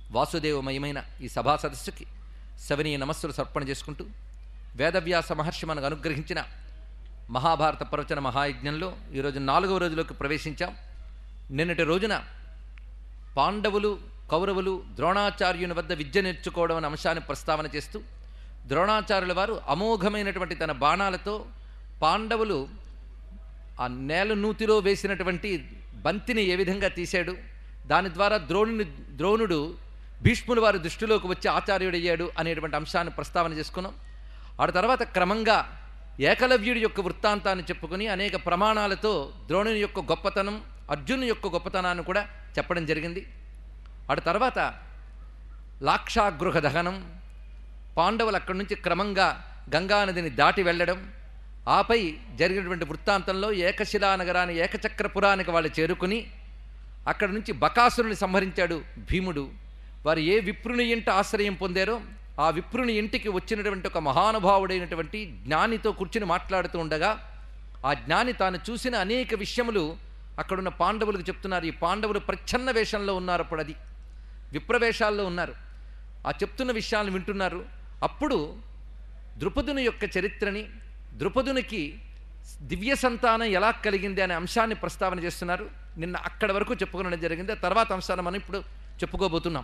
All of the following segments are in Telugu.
వాసుదేవమయమైన ఈ సభా సదస్సుకి సవనీయ నమస్సులు సమర్పణ చేసుకుంటూ వేదవ్యాస మహర్షి మనకు అనుగ్రహించిన మహాభారత ప్రవచన మహాయజ్ఞంలో ఈరోజు నాలుగవ రోజులోకి ప్రవేశించాం నిన్నటి రోజున పాండవులు కౌరవులు ద్రోణాచార్యుని వద్ద విద్య నేర్చుకోవడం అనే అంశాన్ని ప్రస్తావన చేస్తూ ద్రోణాచార్యుల వారు అమోఘమైనటువంటి తన బాణాలతో పాండవులు ఆ నేల నూతిలో వేసినటువంటి బంతిని ఏ విధంగా తీశాడు దాని ద్వారా ద్రోణుని ద్రోణుడు భీష్ముని వారి దృష్టిలోకి వచ్చి ఆచార్యుడయ్యాడు అనేటువంటి అంశాన్ని ప్రస్తావన చేసుకున్నాం ఆ తర్వాత క్రమంగా ఏకలవ్యుడి యొక్క వృత్తాంతాన్ని చెప్పుకుని అనేక ప్రమాణాలతో ద్రోణుని యొక్క గొప్పతనం అర్జునుని యొక్క గొప్పతనాన్ని కూడా చెప్పడం జరిగింది ఆ తర్వాత లాక్షాగృహ దహనం పాండవులు అక్కడి నుంచి క్రమంగా గంగానదిని దాటి వెళ్ళడం ఆపై జరిగినటువంటి వృత్తాంతంలో ఏకశిలా నగరాన్ని ఏకచక్రపురానికి వాళ్ళు చేరుకుని అక్కడి నుంచి బకాసురుని సంహరించాడు భీముడు వారు ఏ విప్రుని ఇంట ఆశ్రయం పొందారో ఆ విప్రుని ఇంటికి వచ్చినటువంటి ఒక మహానుభావుడైనటువంటి జ్ఞానితో కూర్చుని మాట్లాడుతూ ఉండగా ఆ జ్ఞాని తాను చూసిన అనేక విషయములు అక్కడున్న పాండవులకు చెప్తున్నారు ఈ పాండవులు ప్రచ్ఛన్న వేషంలో ఉన్నారు అప్పుడు అది విప్రవేషాల్లో ఉన్నారు ఆ చెప్తున్న విషయాలను వింటున్నారు అప్పుడు ద్రుపదుని యొక్క చరిత్రని ద్రుపదునికి దివ్య సంతానం ఎలా కలిగింది అనే అంశాన్ని ప్రస్తావన చేస్తున్నారు నిన్న అక్కడి వరకు చెప్పుకోవడం జరిగింది ఆ తర్వాత అంశాన్ని మనం ఇప్పుడు చెప్పుకోబోతున్నాం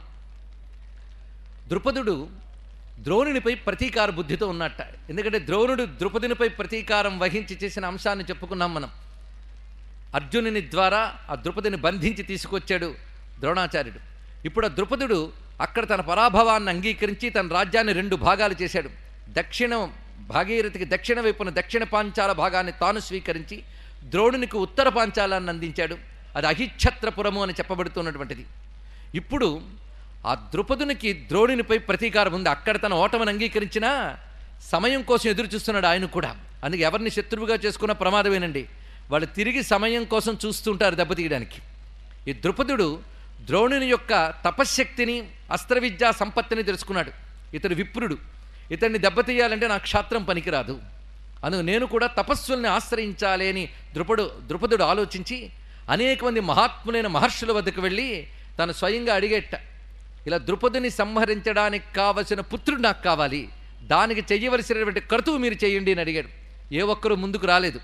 ద్రుపదుడు ద్రోణునిపై ప్రతీకార బుద్ధితో ఉన్నట్ట ఎందుకంటే ద్రోణుడు ద్రుపదునిపై ప్రతీకారం వహించి చేసిన అంశాన్ని చెప్పుకున్నాం మనం అర్జునుని ద్వారా ఆ ద్రుపదిని బంధించి తీసుకొచ్చాడు ద్రోణాచార్యుడు ఇప్పుడు ఆ ద్రుపదుడు అక్కడ తన పరాభవాన్ని అంగీకరించి తన రాజ్యాన్ని రెండు భాగాలు చేశాడు దక్షిణం భాగీరథికి దక్షిణ వైపున దక్షిణ పాంచాల భాగాన్ని తాను స్వీకరించి ద్రోణునికి ఉత్తర పాంచాలాన్ని అందించాడు అది అహిఛత్రపురము అని చెప్పబడుతున్నటువంటిది ఇప్పుడు ఆ ద్రుపదునికి ద్రోణునిపై ప్రతీకారం ఉంది అక్కడ తన ఓటమిని అంగీకరించినా సమయం కోసం ఎదురు చూస్తున్నాడు ఆయన కూడా అందుకే ఎవరిని శత్రువుగా చేసుకున్న ప్రమాదమేనండి వాళ్ళు తిరిగి సమయం కోసం చూస్తుంటారు దెబ్బతీయడానికి ఈ ద్రుపదుడు ద్రోణుని యొక్క తపశ్శక్తిని అస్త్రవిద్యా సంపత్తిని తెలుసుకున్నాడు ఇతడు విప్రుడు ఇతన్ని దెబ్బతీయాలంటే నాకు క్షాత్రం పనికిరాదు అను నేను కూడా తపస్సుల్ని ఆశ్రయించాలి అని ద్రుపడు ద్రుపదుడు ఆలోచించి అనేక మంది మహాత్ములైన మహర్షుల వద్దకు వెళ్ళి తను స్వయంగా అడిగేట ఇలా ద్రుపదుని సంహరించడానికి కావలసిన పుత్రుడు నాకు కావాలి దానికి చెయ్యవలసినటువంటి కర్తువు మీరు చేయండి అని అడిగాడు ఏ ఒక్కరూ ముందుకు రాలేదు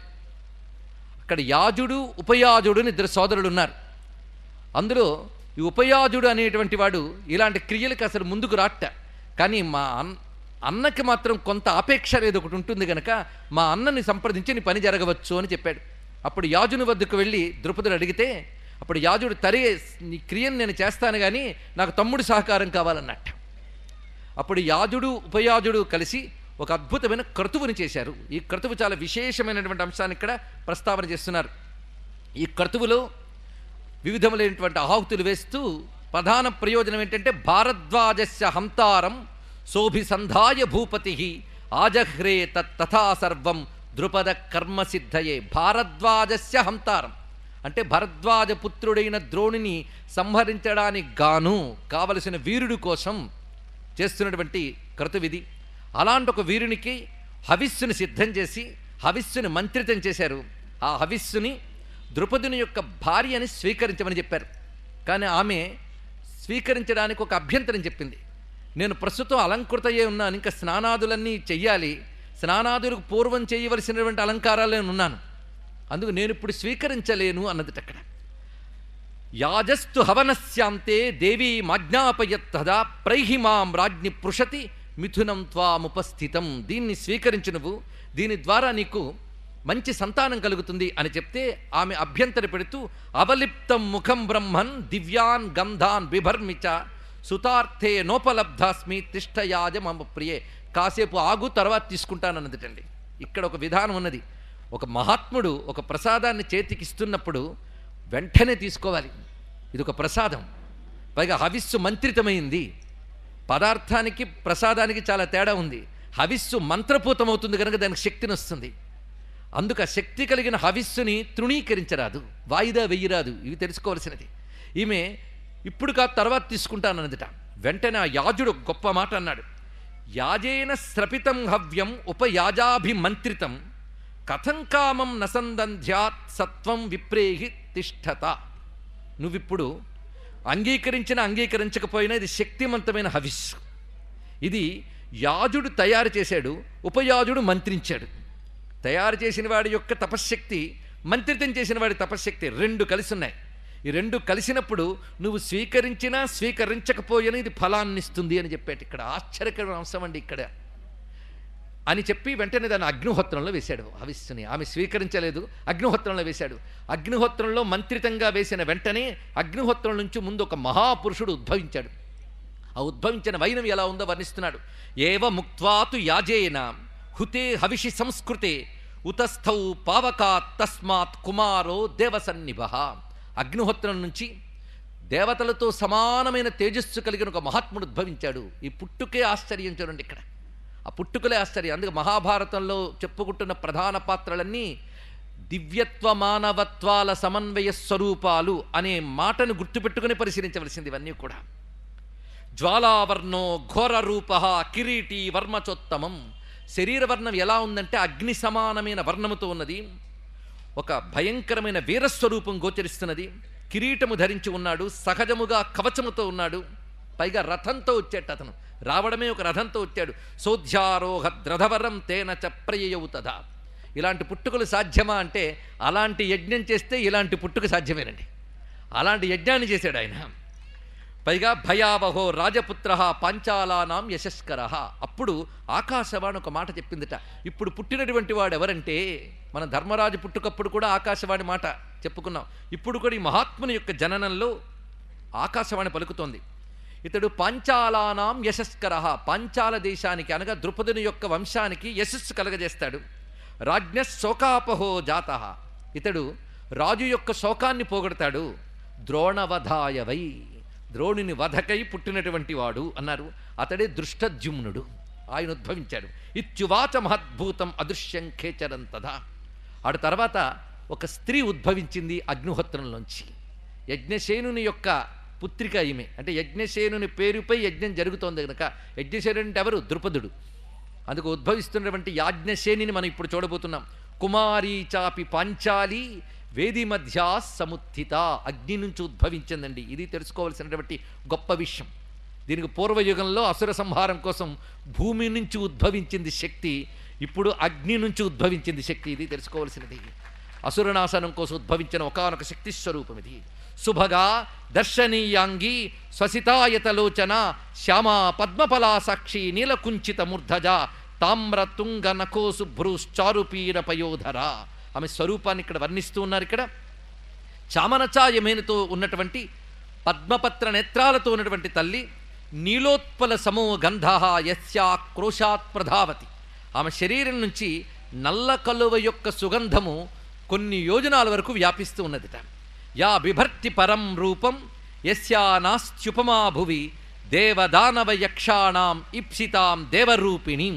అక్కడ యాజుడు ఉపయాజుడు అని ఇద్దరు సోదరులు ఉన్నారు అందులో ఈ ఉపయాజుడు అనేటువంటి వాడు ఇలాంటి క్రియలకు అసలు ముందుకు రాట కానీ మా అన్ అన్నకి మాత్రం కొంత ఆపేక్ష అనేది ఒకటి ఉంటుంది కనుక మా అన్నని సంప్రదించి నీ పని జరగవచ్చు అని చెప్పాడు అప్పుడు యాజుని వద్దకు వెళ్ళి ద్రుపదుడు అడిగితే అప్పుడు యాజుడు తరే నీ క్రియను నేను చేస్తాను కానీ నాకు తమ్ముడి సహకారం కావాలన్నట్టు అప్పుడు యాజుడు ఉపయాజుడు కలిసి ఒక అద్భుతమైన క్రతువుని చేశారు ఈ క్రతువు చాలా విశేషమైనటువంటి అంశాన్ని ఇక్కడ ప్రస్తావన చేస్తున్నారు ఈ క్రతువులో వివిధములైనటువంటి ఆహుతులు వేస్తూ ప్రధాన ప్రయోజనం ఏంటంటే భారద్వాజస్య హంతారం శోభిసంధాయ భూపతి ఆజహ్రే తత్ తథా సర్వం ద్రుపద కర్మసిద్ధయే భారద్వాజస్య హంతారం అంటే భరద్వాజ పుత్రుడైన ద్రోణిని సంహరించడానికి గాను కావలసిన వీరుడి కోసం చేస్తున్నటువంటి క్రతువిధి అలాంటి ఒక వీరునికి హవిస్సుని సిద్ధం చేసి హవిస్సుని మంత్రితం చేశారు ఆ హవిస్సుని ద్రుపదుని యొక్క భార్యని స్వీకరించమని చెప్పారు కానీ ఆమె స్వీకరించడానికి ఒక అభ్యంతరం చెప్పింది నేను ప్రస్తుతం అలంకృతయ్యే ఉన్నాను ఇంకా స్నానాదులన్నీ చెయ్యాలి స్నానాదులకు పూర్వం చేయవలసినటువంటి అలంకారాలు నేను ఉన్నాను అందుకు నేను ఇప్పుడు స్వీకరించలేను అన్నది అక్కడ యాజస్తు హవనస్యాంతే దేవీ మాజ్ఞాపయత్తదా ప్రైహి మాం రాజ్ఞి పృషతి మిథునం త్వాముపస్థితం దీన్ని స్వీకరించు నువ్వు దీని ద్వారా నీకు మంచి సంతానం కలుగుతుంది అని చెప్తే ఆమె అభ్యంతర పెడుతూ అవలిప్తం ముఖం బ్రహ్మన్ దివ్యాన్ గంధాన్ బిభర్మిచ సుతార్థే నోపలబ్ధాస్మి తిష్టయాజ మమ ప్రియే కాసేపు ఆగు తర్వాత తీసుకుంటానన్నదిటండి ఇక్కడ ఒక విధానం ఉన్నది ఒక మహాత్ముడు ఒక ప్రసాదాన్ని చేతికిస్తున్నప్పుడు వెంటనే తీసుకోవాలి ఇది ఒక ప్రసాదం పైగా హవిస్సు మంత్రితమైంది పదార్థానికి ప్రసాదానికి చాలా తేడా ఉంది హవిస్సు మంత్రపూతమవుతుంది కనుక దానికి శక్తిని వస్తుంది అందుకు ఆ శక్తి కలిగిన హవిస్సుని తృణీకరించరాదు వాయిదా వెయ్యరాదు ఇవి తెలుసుకోవాల్సినది ఈమె ఇప్పుడు కాదు తర్వాత తీసుకుంటానన్నదిట వెంటనే ఆ యాజుడు గొప్ప మాట అన్నాడు యాజేన స్రపితం హవ్యం ఉపయాజాభిమంత్రితం కథం కామం నసందంధ్యాత్ సత్వం విప్రేహి తిష్టత నువ్విప్పుడు అంగీకరించిన అంగీకరించకపోయినా ఇది శక్తివంతమైన హవిస్ ఇది యాజుడు తయారు చేశాడు ఉపయాజుడు మంత్రించాడు తయారు చేసిన వాడి యొక్క తపశ్శక్తి మంత్రితం చేసిన వాడి తపశ్శక్తి రెండు కలిసి ఉన్నాయి ఈ రెండు కలిసినప్పుడు నువ్వు స్వీకరించినా స్వీకరించకపోయినా ఇది ఫలాన్ని ఇస్తుంది అని చెప్పాడు ఇక్కడ ఆశ్చర్యకరమైన అంశం అండి ఇక్కడ అని చెప్పి వెంటనే దాన్ని అగ్నిహోత్రంలో వేశాడు హవిస్సుని ఆమె స్వీకరించలేదు అగ్నిహోత్రంలో వేశాడు అగ్నిహోత్రంలో మంత్రితంగా వేసిన వెంటనే అగ్నిహోత్రం నుంచి ముందు ఒక మహాపురుషుడు ఉద్భవించాడు ఆ ఉద్భవించిన వైనం ఎలా ఉందో వర్ణిస్తున్నాడు ఏవ ముక్త్వాతు యాజేన హుతే హవిషి సంస్కృతే ఉతస్థౌ పావకాత్ తస్మాత్ కుమారో దేవసన్నిభ అగ్నిహోత్రం నుంచి దేవతలతో సమానమైన తేజస్సు కలిగిన ఒక మహాత్ముడు ఉద్భవించాడు ఈ పుట్టుకే ఆశ్చర్యం చూడండి ఇక్కడ ఆ పుట్టుకలే ఆశ్చర్యం అందుకే మహాభారతంలో చెప్పుకుంటున్న ప్రధాన పాత్రలన్నీ దివ్యత్వ మానవత్వాల సమన్వయ స్వరూపాలు అనే మాటను గుర్తుపెట్టుకుని పరిశీలించవలసింది ఇవన్నీ కూడా జ్వాలావర్ణో ఘోర రూప కిరీటి వర్మచోత్తమం శరీరవర్ణం ఎలా ఉందంటే అగ్ని సమానమైన వర్ణముతో ఉన్నది ఒక భయంకరమైన వీరస్వరూపం గోచరిస్తున్నది కిరీటము ధరించి ఉన్నాడు సహజముగా కవచముతో ఉన్నాడు పైగా రథంతో వచ్చేట అతను రావడమే ఒక రథంతో వచ్చాడు సోధ్యారోహ ద్రధవరం తేన చప్రయవుతదా ఇలాంటి పుట్టుకలు సాధ్యమా అంటే అలాంటి యజ్ఞం చేస్తే ఇలాంటి పుట్టుక సాధ్యమేనండి అలాంటి యజ్ఞాన్ని చేశాడు ఆయన పైగా భయావహో రాజపుత్ర పాంచాలానాం యశస్కర అప్పుడు ఆకాశవాణి ఒక మాట చెప్పిందట ఇప్పుడు పుట్టినటువంటి వాడు ఎవరంటే మన ధర్మరాజు పుట్టుకప్పుడు కూడా ఆకాశవాణి మాట చెప్పుకున్నాం ఇప్పుడు కూడా ఈ మహాత్ముని యొక్క జననంలో ఆకాశవాణి పలుకుతోంది ఇతడు పాంచాలానాం యశస్కర పాంచాల దేశానికి అనగా ద్రుపదుని యొక్క వంశానికి యశస్సు కలగజేస్తాడు రాజ్ఞ శోకాపహో జాత ఇతడు రాజు యొక్క శోకాన్ని పోగొడతాడు ద్రోణవధాయవై ద్రోణుని వధకై పుట్టినటువంటి వాడు అన్నారు అతడే దృష్టద్యుమ్నుడు ఆయన ఉద్భవించాడు ఇత్యువాచ మహద్భూతం అదృశ్యం ఖేచరం తదా ఆడు తర్వాత ఒక స్త్రీ ఉద్భవించింది అగ్నిహోత్రంలోంచి యజ్ఞసేనుని యొక్క పుత్రిక ఈమె అంటే యజ్ఞసేనుని పేరుపై యజ్ఞం జరుగుతోంది కనుక యజ్ఞసేనుడు అంటే ఎవరు ద్రుపదుడు అందుకు ఉద్భవిస్తున్నటువంటి యాజ్ఞసేనిని మనం ఇప్పుడు చూడబోతున్నాం కుమారీ చాపి పాంచాలి వేది మధ్య సముత్థిత అగ్ని నుంచి ఉద్భవించిందండి ఇది తెలుసుకోవాల్సినటువంటి గొప్ప విషయం దీనికి పూర్వయుగంలో అసుర సంహారం కోసం భూమి నుంచి ఉద్భవించింది శక్తి ఇప్పుడు అగ్ని నుంచి ఉద్భవించింది శక్తి ఇది తెలుసుకోవాల్సినది అసురనాశనం కోసం ఉద్భవించిన ఒకనొక శక్తి స్వరూపం ఇది శుభగా దర్శనీయాంగి స్వసితాయతలోచన శ్యామా పద్మఫలా సాక్షి నీలకుంచిత మూర్ధజ తామ్ర తుంగ నఖో శుభ్రుశ్చారుపీర పయోధర ఆమె స్వరూపాన్ని ఇక్కడ వర్ణిస్తూ ఉన్నారు ఇక్కడ చామనచాయమేనుతో ఉన్నటువంటి పద్మపత్ర నేత్రాలతో ఉన్నటువంటి తల్లి నీలోత్పల సమో గంధ యస్యా క్రోశాత్ ప్రధావతి ఆమె శరీరం నుంచి నల్ల కలువ యొక్క సుగంధము కొన్ని యోజనాల వరకు వ్యాపిస్తూ ఉన్నదిట యా బిభర్తి పరం రూపం యస్యా నాస్త్యుపమా భువి దేవదానవ యక్షాణం ఇప్సితాం దేవరూపిణీం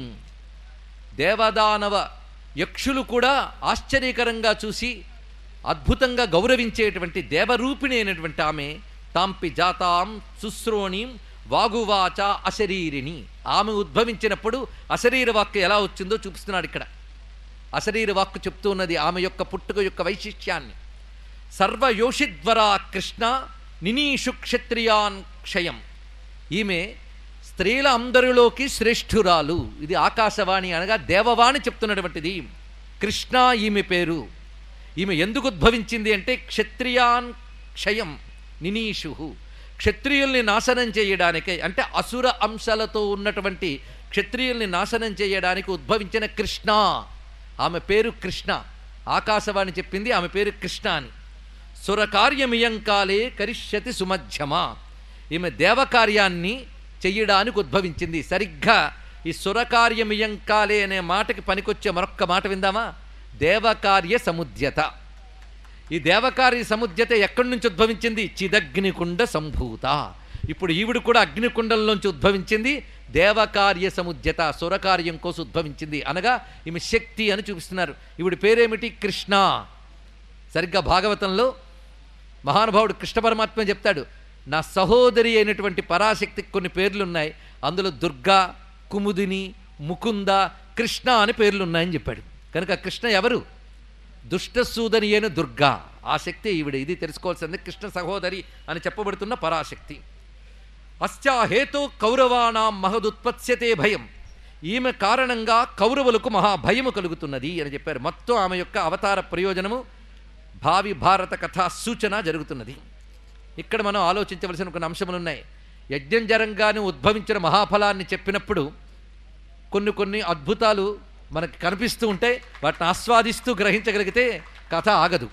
దేవదానవ యక్షులు కూడా ఆశ్చర్యకరంగా చూసి అద్భుతంగా గౌరవించేటువంటి దేవరూపిణి అయినటువంటి ఆమె తాంపి జాతాం శుశ్రోణీం వాగువాచ అశరీరిణి ఆమె ఉద్భవించినప్పుడు అశరీర వాక్కు ఎలా వచ్చిందో చూపిస్తున్నాడు ఇక్కడ అశరీర వాక్కు చెప్తూ ఉన్నది ఆమె యొక్క పుట్టుక యొక్క వైశిష్ట్యాన్ని సర్వయోషిద్వరా కృష్ణ నినీషు క్షత్రియాన్ క్షయం ఈమె స్త్రీల అందరిలోకి శ్రేష్ఠురాలు ఇది ఆకాశవాణి అనగా దేవవాణి చెప్తున్నటువంటిది కృష్ణ ఈమె పేరు ఈమె ఎందుకు ఉద్భవించింది అంటే క్షత్రియాన్ క్షయం నినీషు క్షత్రియుల్ని నాశనం చేయడానికే అంటే అసుర అంశాలతో ఉన్నటువంటి క్షత్రియుల్ని నాశనం చేయడానికి ఉద్భవించిన కృష్ణ ఆమె పేరు కృష్ణ ఆకాశవాణి చెప్పింది ఆమె పేరు కృష్ణ అని సురకార్యమియంకాలే కరిష్యతి సుమధ్యమ ఈమె దేవకార్యాన్ని చెయ్యడానికి ఉద్భవించింది సరిగ్గా ఈ సురకార్యమియంకాలే అనే మాటకి పనికొచ్చే మరొక్క మాట విందామా దేవకార్య సముద్యత ఈ దేవకార్య సముద్యత ఎక్కడి నుంచి ఉద్భవించింది చిదగ్నికుండ సంభూత ఇప్పుడు ఈవిడ కూడా అగ్నికుండంలోంచి ఉద్భవించింది దేవకార్య సముద్యత సురకార్యం కోసం ఉద్భవించింది అనగా ఈమె శక్తి అని చూపిస్తున్నారు ఈవిడ పేరేమిటి కృష్ణ సరిగ్గా భాగవతంలో మహానుభావుడు కృష్ణ పరమాత్మ చెప్తాడు నా సహోదరి అయినటువంటి పరాశక్తికి కొన్ని పేర్లు ఉన్నాయి అందులో దుర్గా కుముదిని ముకుంద కృష్ణ అని పేర్లు ఉన్నాయని చెప్పాడు కనుక కృష్ణ ఎవరు దుష్టసూదని అయిన దుర్గా ఆ శక్తి ఈవిడ ఇది తెలుసుకోవాల్సింది కృష్ణ సహోదరి అని చెప్పబడుతున్న పరాశక్తి అస్యా హేతు కౌరవానాం మహదుత్పత్స్యతే భయం ఈమె కారణంగా కౌరవులకు మహా భయము కలుగుతున్నది అని చెప్పారు మొత్తం ఆమె యొక్క అవతార ప్రయోజనము భావి భారత కథా సూచన జరుగుతున్నది ఇక్కడ మనం ఆలోచించవలసిన కొన్ని అంశములు ఉన్నాయి యజ్ఞం జరంగానే ఉద్భవించిన మహాఫలాన్ని చెప్పినప్పుడు కొన్ని కొన్ని అద్భుతాలు మనకి కనిపిస్తూ ఉంటాయి వాటిని ఆస్వాదిస్తూ గ్రహించగలిగితే కథ ఆగదు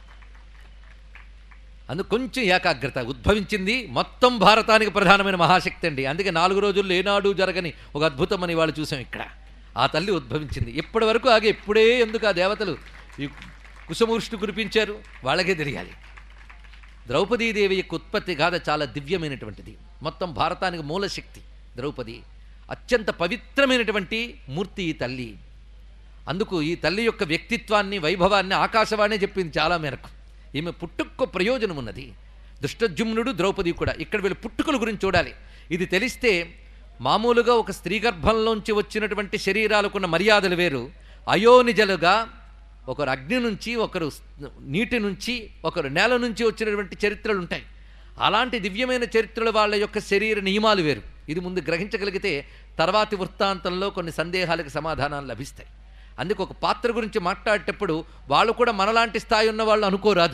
అందుకు కొంచెం ఏకాగ్రత ఉద్భవించింది మొత్తం భారతానికి ప్రధానమైన మహాశక్తి అండి అందుకే నాలుగు రోజుల్లో ఏనాడు జరగని ఒక అద్భుతం అని వాళ్ళు చూసాం ఇక్కడ ఆ తల్లి ఉద్భవించింది ఇప్పటి వరకు ఆగే ఇప్పుడే ఎందుకు ఆ దేవతలు ఈ కుసమూర్ష్టి కురిపించారు వాళ్ళకే తెలియాలి ద్రౌపదీదేవి యొక్క ఉత్పత్తి గాథ చాలా దివ్యమైనటువంటిది మొత్తం భారతానికి మూలశక్తి ద్రౌపది అత్యంత పవిత్రమైనటువంటి మూర్తి ఈ తల్లి అందుకు ఈ తల్లి యొక్క వ్యక్తిత్వాన్ని వైభవాన్ని ఆకాశవాణి చెప్పింది చాలా మేరకు ఈమె పుట్టుకు ప్రయోజనం ఉన్నది దుష్టజుమ్నుడు ద్రౌపది కూడా ఇక్కడ వీళ్ళు పుట్టుకల గురించి చూడాలి ఇది తెలిస్తే మామూలుగా ఒక స్త్రీ గర్భంలోంచి వచ్చినటువంటి శరీరాలకున్న మర్యాదలు వేరు అయోనిజలుగా ఒకరు అగ్ని నుంచి ఒకరు నీటి నుంచి ఒకరు నేల నుంచి వచ్చినటువంటి చరిత్రలు ఉంటాయి అలాంటి దివ్యమైన చరిత్రలు వాళ్ళ యొక్క శరీర నియమాలు వేరు ఇది ముందు గ్రహించగలిగితే తర్వాతి వృత్తాంతంలో కొన్ని సందేహాలకు సమాధానాలు లభిస్తాయి అందుకు ఒక పాత్ర గురించి మాట్లాడేటప్పుడు వాళ్ళు కూడా మనలాంటి స్థాయి ఉన్న వాళ్ళు అనుకోరాదు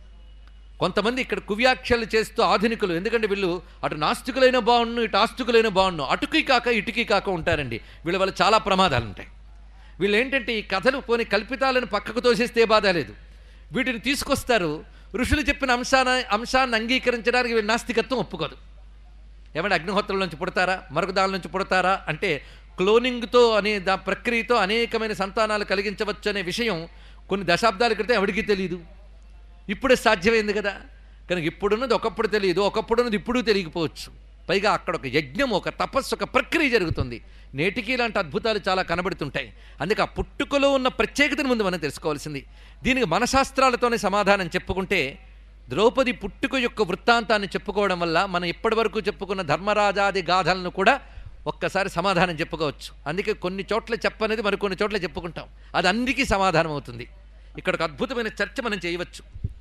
కొంతమంది ఇక్కడ కువ్యాఖ్యలు చేస్తూ ఆధునికులు ఎందుకంటే వీళ్ళు అటు నాస్తికులైన బాగుండు ఇటు ఆస్తికులైన బాగుండు అటుకి కాక ఇటుకి కాక ఉంటారండి వీళ్ళ వల్ల చాలా ప్రమాదాలు ఉంటాయి వీళ్ళు ఏంటంటే ఈ కథలు పోని కల్పితాలను పక్కకు తోసేస్తే బాధ లేదు వీటిని తీసుకొస్తారు ఋషులు చెప్పిన అంశాన అంశాన్ని అంగీకరించడానికి వీళ్ళు నాస్తికత్వం ఒప్పుకోదు ఏమంటే అగ్నిహోత్రం నుంచి పుడతారా మరొక దాని నుంచి పుడతారా అంటే క్లోనింగ్తో అనే దా ప్రక్రియతో అనేకమైన సంతానాలు కలిగించవచ్చు అనే విషయం కొన్ని దశాబ్దాల క్రితం ఎవడికి తెలియదు ఇప్పుడే సాధ్యమైంది కదా కనుక ఇప్పుడున్నది ఒకప్పుడు తెలియదు ఒకప్పుడున్నది ఇప్పుడు తెలియకపోవచ్చు పైగా అక్కడ ఒక యజ్ఞం ఒక తపస్సు ఒక ప్రక్రియ జరుగుతుంది నేటికి ఇలాంటి అద్భుతాలు చాలా కనబడుతుంటాయి అందుకే ఆ పుట్టుకలో ఉన్న ప్రత్యేకతను ముందు మనం తెలుసుకోవాల్సింది దీనికి మనశాస్త్రాలతోనే సమాధానం చెప్పుకుంటే ద్రౌపది పుట్టుక యొక్క వృత్తాంతాన్ని చెప్పుకోవడం వల్ల మనం ఇప్పటివరకు చెప్పుకున్న ధర్మరాజాది గాథలను కూడా ఒక్కసారి సమాధానం చెప్పుకోవచ్చు అందుకే కొన్ని చోట్ల చెప్పనేది మరి కొన్ని చోట్ల చెప్పుకుంటాం అది అందరికీ సమాధానం అవుతుంది ఇక్కడ ఒక అద్భుతమైన చర్చ మనం చేయవచ్చు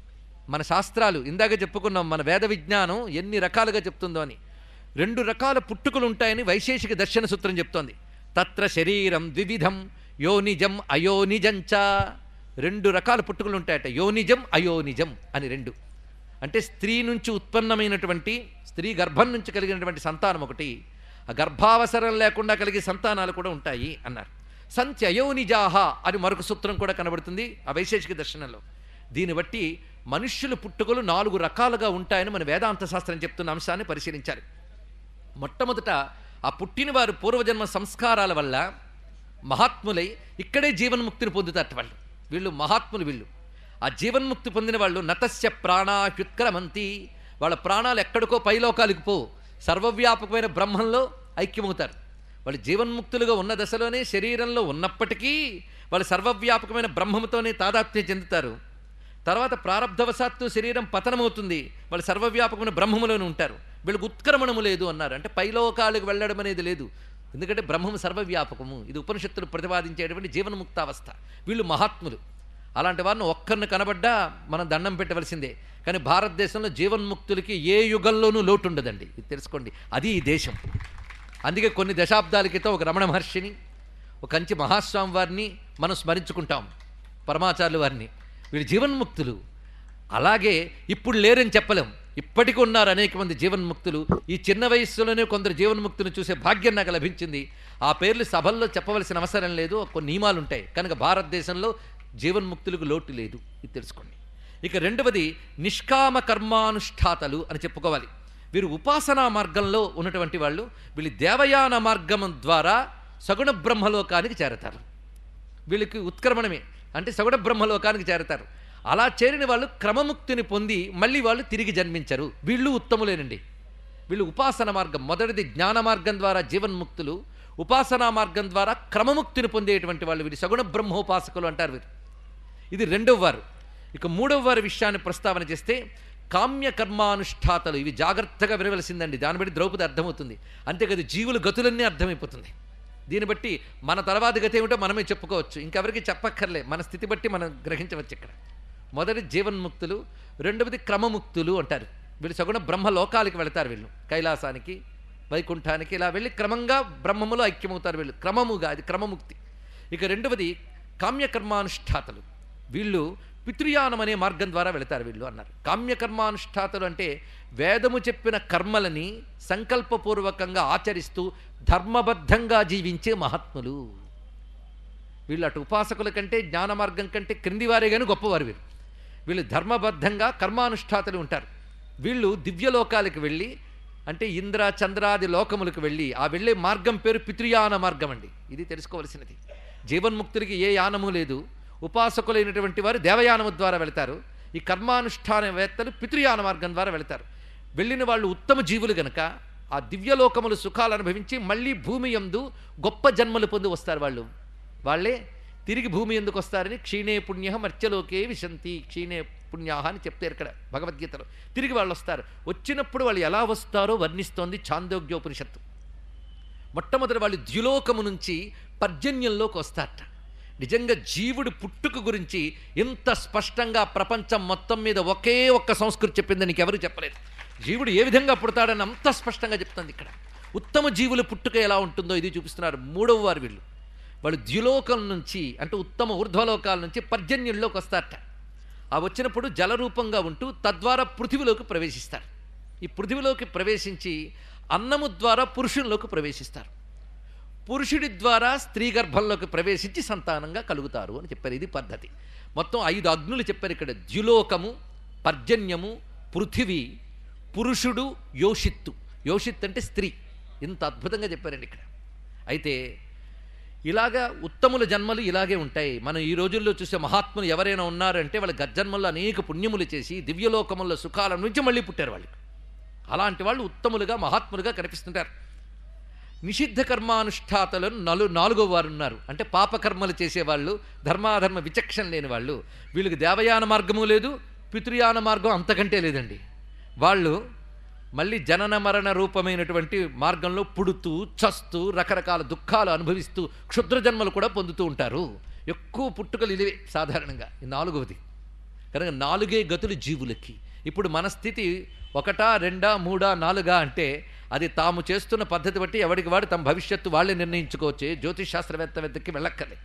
మన శాస్త్రాలు ఇందాక చెప్పుకున్నాం మన వేద విజ్ఞానం ఎన్ని రకాలుగా చెప్తుందో అని రెండు రకాల పుట్టుకలు ఉంటాయని వైశేషిక దర్శన సూత్రం చెప్తోంది తత్ర శరీరం ద్వివిధం యోనిజం అయోనిజంచ రెండు రకాల పుట్టుకలు ఉంటాయట యోనిజం అయోనిజం అని రెండు అంటే స్త్రీ నుంచి ఉత్పన్నమైనటువంటి స్త్రీ గర్భం నుంచి కలిగినటువంటి సంతానం ఒకటి ఆ గర్భావసరం లేకుండా కలిగే సంతానాలు కూడా ఉంటాయి అన్నారు సంత్య అయోనిజాహ అని మరొక సూత్రం కూడా కనబడుతుంది ఆ వైశేషిక దర్శనంలో దీన్ని బట్టి మనుష్యుల పుట్టుకలు నాలుగు రకాలుగా ఉంటాయని మన వేదాంత శాస్త్రం చెప్తున్న అంశాన్ని పరిశీలించాలి మొట్టమొదట ఆ పుట్టిన వారు పూర్వజన్మ సంస్కారాల వల్ల మహాత్ములై ఇక్కడే జీవన్ముక్తిని పొందుతారట వాళ్ళు వీళ్ళు మహాత్ములు వీళ్ళు ఆ జీవన్ముక్తి పొందిన వాళ్ళు నతస్య ప్రాణాహ్యుత్క్రమంతి వాళ్ళ ప్రాణాలు ఎక్కడికో పైలోకాలకు పో సర్వవ్యాపకమైన బ్రహ్మంలో ఐక్యమవుతారు వాళ్ళు జీవన్ముక్తులుగా ఉన్న దశలోనే శరీరంలో ఉన్నప్పటికీ వాళ్ళు సర్వవ్యాపకమైన బ్రహ్మముతోనే తాదాత్మ్యం చెందుతారు తర్వాత ప్రారంధవశాత్తు శరీరం పతనమవుతుంది వాళ్ళు సర్వవ్యాపకమైన బ్రహ్మములోనే ఉంటారు వీళ్ళకి ఉత్క్రమణము లేదు అన్నారు అంటే పైలోకాలకు వెళ్ళడం అనేది లేదు ఎందుకంటే బ్రహ్మము సర్వవ్యాపకము ఇది ఉపనిషత్తులు ప్రతిపాదించేటువంటి జీవన్ముక్తావస్థ వీళ్ళు మహాత్ములు అలాంటి వారిని ఒక్కరిని కనబడ్డా మనం దండం పెట్టవలసిందే కానీ భారతదేశంలో జీవన్ముక్తులకి ఏ యుగంలోనూ లోటు ఉండదండి ఇది తెలుసుకోండి అది ఈ దేశం అందుకే కొన్ని దశాబ్దాల క్రితం ఒక రమణ మహర్షిని ఒక కంచి మహాస్వామి వారిని మనం స్మరించుకుంటాం పరమాచార్యుల వారిని వీళ్ళు జీవన్ముక్తులు అలాగే ఇప్పుడు లేరని చెప్పలేం ఇప్పటికీ ఉన్నారు అనేక మంది జీవన్ముక్తులు ఈ చిన్న వయస్సులోనే కొందరు జీవన్ముక్తులను చూసే భాగ్యం నాకు లభించింది ఆ పేర్లు సభల్లో చెప్పవలసిన అవసరం లేదు కొన్ని నియమాలు ఉంటాయి కనుక భారతదేశంలో జీవన్ముక్తులకు లోటు లేదు ఇది తెలుసుకోండి ఇక రెండవది నిష్కామ కర్మానుష్ఠాతలు అని చెప్పుకోవాలి వీరు ఉపాసనా మార్గంలో ఉన్నటువంటి వాళ్ళు వీళ్ళు దేవయాన మార్గం ద్వారా సగుణ బ్రహ్మలోకానికి చేరతారు వీళ్ళకి ఉత్క్రమణమే అంటే సగుణ బ్రహ్మలోకానికి చేరతారు అలా చేరిన వాళ్ళు క్రమముక్తిని పొంది మళ్ళీ వాళ్ళు తిరిగి జన్మించరు వీళ్ళు ఉత్తములేనండి వీళ్ళు ఉపాసన మార్గం మొదటిది జ్ఞాన మార్గం ద్వారా జీవన్ముక్తులు ఉపాసనా మార్గం ద్వారా క్రమముక్తిని పొందేటువంటి వాళ్ళు వీరు సగుణ బ్రహ్మోపాసకులు అంటారు వీరు ఇది రెండవ వారు ఇక మూడవ వారి విషయాన్ని ప్రస్తావన చేస్తే కామ్య కర్మానుష్ఠాతలు ఇవి జాగ్రత్తగా వినవలసిందండి దాన్ని బట్టి ద్రౌపది అర్థమవుతుంది అంతేకాదు జీవుల గతులన్నీ అర్థమైపోతుంది దీన్ని బట్టి మన తర్వాతి గతి ఏమిటో మనమే చెప్పుకోవచ్చు ఇంకెవరికి చెప్పక్కర్లే మన స్థితి బట్టి మనం గ్రహించవచ్చు ఇక్కడ మొదటి జీవన్ముక్తులు రెండవది క్రమముక్తులు అంటారు వీళ్ళు సగుణ బ్రహ్మ లోకాలకి వెళతారు వీళ్ళు కైలాసానికి వైకుంఠానికి ఇలా వెళ్ళి క్రమంగా బ్రహ్మములో ఐక్యమవుతారు వీళ్ళు క్రమముగా అది క్రమముక్తి ఇక రెండవది కామ్యకర్మానుష్ఠాతలు వీళ్ళు పితృయానం అనే మార్గం ద్వారా వెళతారు వీళ్ళు అన్నారు కామ్యకర్మానుష్ఠాతలు అంటే వేదము చెప్పిన కర్మలని సంకల్పపూర్వకంగా ఆచరిస్తూ ధర్మబద్ధంగా జీవించే మహాత్ములు వీళ్ళు అటు ఉపాసకుల కంటే జ్ఞాన మార్గం కంటే క్రింది వారే కానీ గొప్పవారు వీరు వీళ్ళు ధర్మబద్ధంగా కర్మానుష్ఠాతలు ఉంటారు వీళ్ళు దివ్యలోకాలకు వెళ్ళి అంటే ఇంద్ర చంద్రాది లోకములకు వెళ్ళి ఆ వెళ్ళే మార్గం పేరు పితృయాన మార్గం అండి ఇది తెలుసుకోవలసినది జీవన్ముక్తులకి ఏ యానము లేదు ఉపాసకులైనటువంటి వారు దేవయానము ద్వారా వెళతారు ఈ కర్మానుష్ఠానవేత్తలు పితృయాన మార్గం ద్వారా వెళతారు వెళ్ళిన వాళ్ళు ఉత్తమ జీవులు గనక ఆ దివ్యలోకములు సుఖాలు అనుభవించి మళ్ళీ భూమి యందు గొప్ప జన్మలు పొంది వస్తారు వాళ్ళు వాళ్ళే తిరిగి భూమి ఎందుకు వస్తారని క్షీణే పుణ్య మర్త్యలోకే విశంతి క్షీణే పుణ్యాహ అని చెప్తారు ఇక్కడ భగవద్గీతలో తిరిగి వాళ్ళు వస్తారు వచ్చినప్పుడు వాళ్ళు ఎలా వస్తారో వర్ణిస్తోంది ఛాందోగ్యోపనిషత్తు మొట్టమొదటి వాళ్ళు ద్యులోకము నుంచి పర్జన్యంలోకి వస్తారట నిజంగా జీవుడు పుట్టుక గురించి ఇంత స్పష్టంగా ప్రపంచం మొత్తం మీద ఒకే ఒక్క సంస్కృతి చెప్పింది నీకు ఎవరు చెప్పలేదు జీవుడు ఏ విధంగా పుడతాడని అంత స్పష్టంగా చెప్తుంది ఇక్కడ ఉత్తమ జీవుల పుట్టుక ఎలా ఉంటుందో ఇది చూపిస్తున్నారు మూడవ వారు వీళ్ళు వాళ్ళు ద్యులోకం నుంచి అంటే ఉత్తమ ఊర్ధ్వలోకాల నుంచి పర్జన్యుల్లోకి వస్తారట ఆ వచ్చినప్పుడు జలరూపంగా ఉంటూ తద్వారా పృథివిలోకి ప్రవేశిస్తారు ఈ పృథివిలోకి ప్రవేశించి అన్నము ద్వారా పురుషుల్లోకి ప్రవేశిస్తారు పురుషుడి ద్వారా స్త్రీ గర్భంలోకి ప్రవేశించి సంతానంగా కలుగుతారు అని చెప్పారు ఇది పద్ధతి మొత్తం ఐదు అగ్నులు చెప్పారు ఇక్కడ ద్యులోకము పర్జన్యము పృథివీ పురుషుడు యోషిత్తు యోషిత్ అంటే స్త్రీ ఇంత అద్భుతంగా చెప్పారండి ఇక్కడ అయితే ఇలాగా ఉత్తముల జన్మలు ఇలాగే ఉంటాయి మనం ఈ రోజుల్లో చూసే మహాత్ములు ఎవరైనా ఉన్నారంటే వాళ్ళ గజ్జన్మల్లో అనేక పుణ్యములు చేసి దివ్యలోకముల్లో సుఖాల నుంచి మళ్ళీ పుట్టారు వాళ్ళు అలాంటి వాళ్ళు ఉత్తములుగా మహాత్ములుగా కనిపిస్తుంటారు నిషిద్ధ కర్మానుష్ఠాతలను నలు నాలుగో వారు ఉన్నారు అంటే పాపకర్మలు చేసేవాళ్ళు ధర్మాధర్మ విచక్షణ లేని వాళ్ళు వీళ్ళకి దేవయాన మార్గము లేదు పితృయాన మార్గం అంతకంటే లేదండి వాళ్ళు మళ్ళీ జనన మరణ రూపమైనటువంటి మార్గంలో పుడుతూ చస్తూ రకరకాల దుఃఖాలు అనుభవిస్తూ క్షుద్ర జన్మలు కూడా పొందుతూ ఉంటారు ఎక్కువ పుట్టుకలు ఇదివే సాధారణంగా ఈ నాలుగవది కనుక నాలుగే గతులు జీవులకి ఇప్పుడు మన స్థితి ఒకటా రెండా మూడా నాలుగా అంటే అది తాము చేస్తున్న పద్ధతి బట్టి ఎవరికి వాడు తమ భవిష్యత్తు వాళ్ళే నిర్ణయించుకోవచ్చే జ్యోతిష్ శాస్త్రవేత్త వెద్దకి వెళ్ళక్కర్లే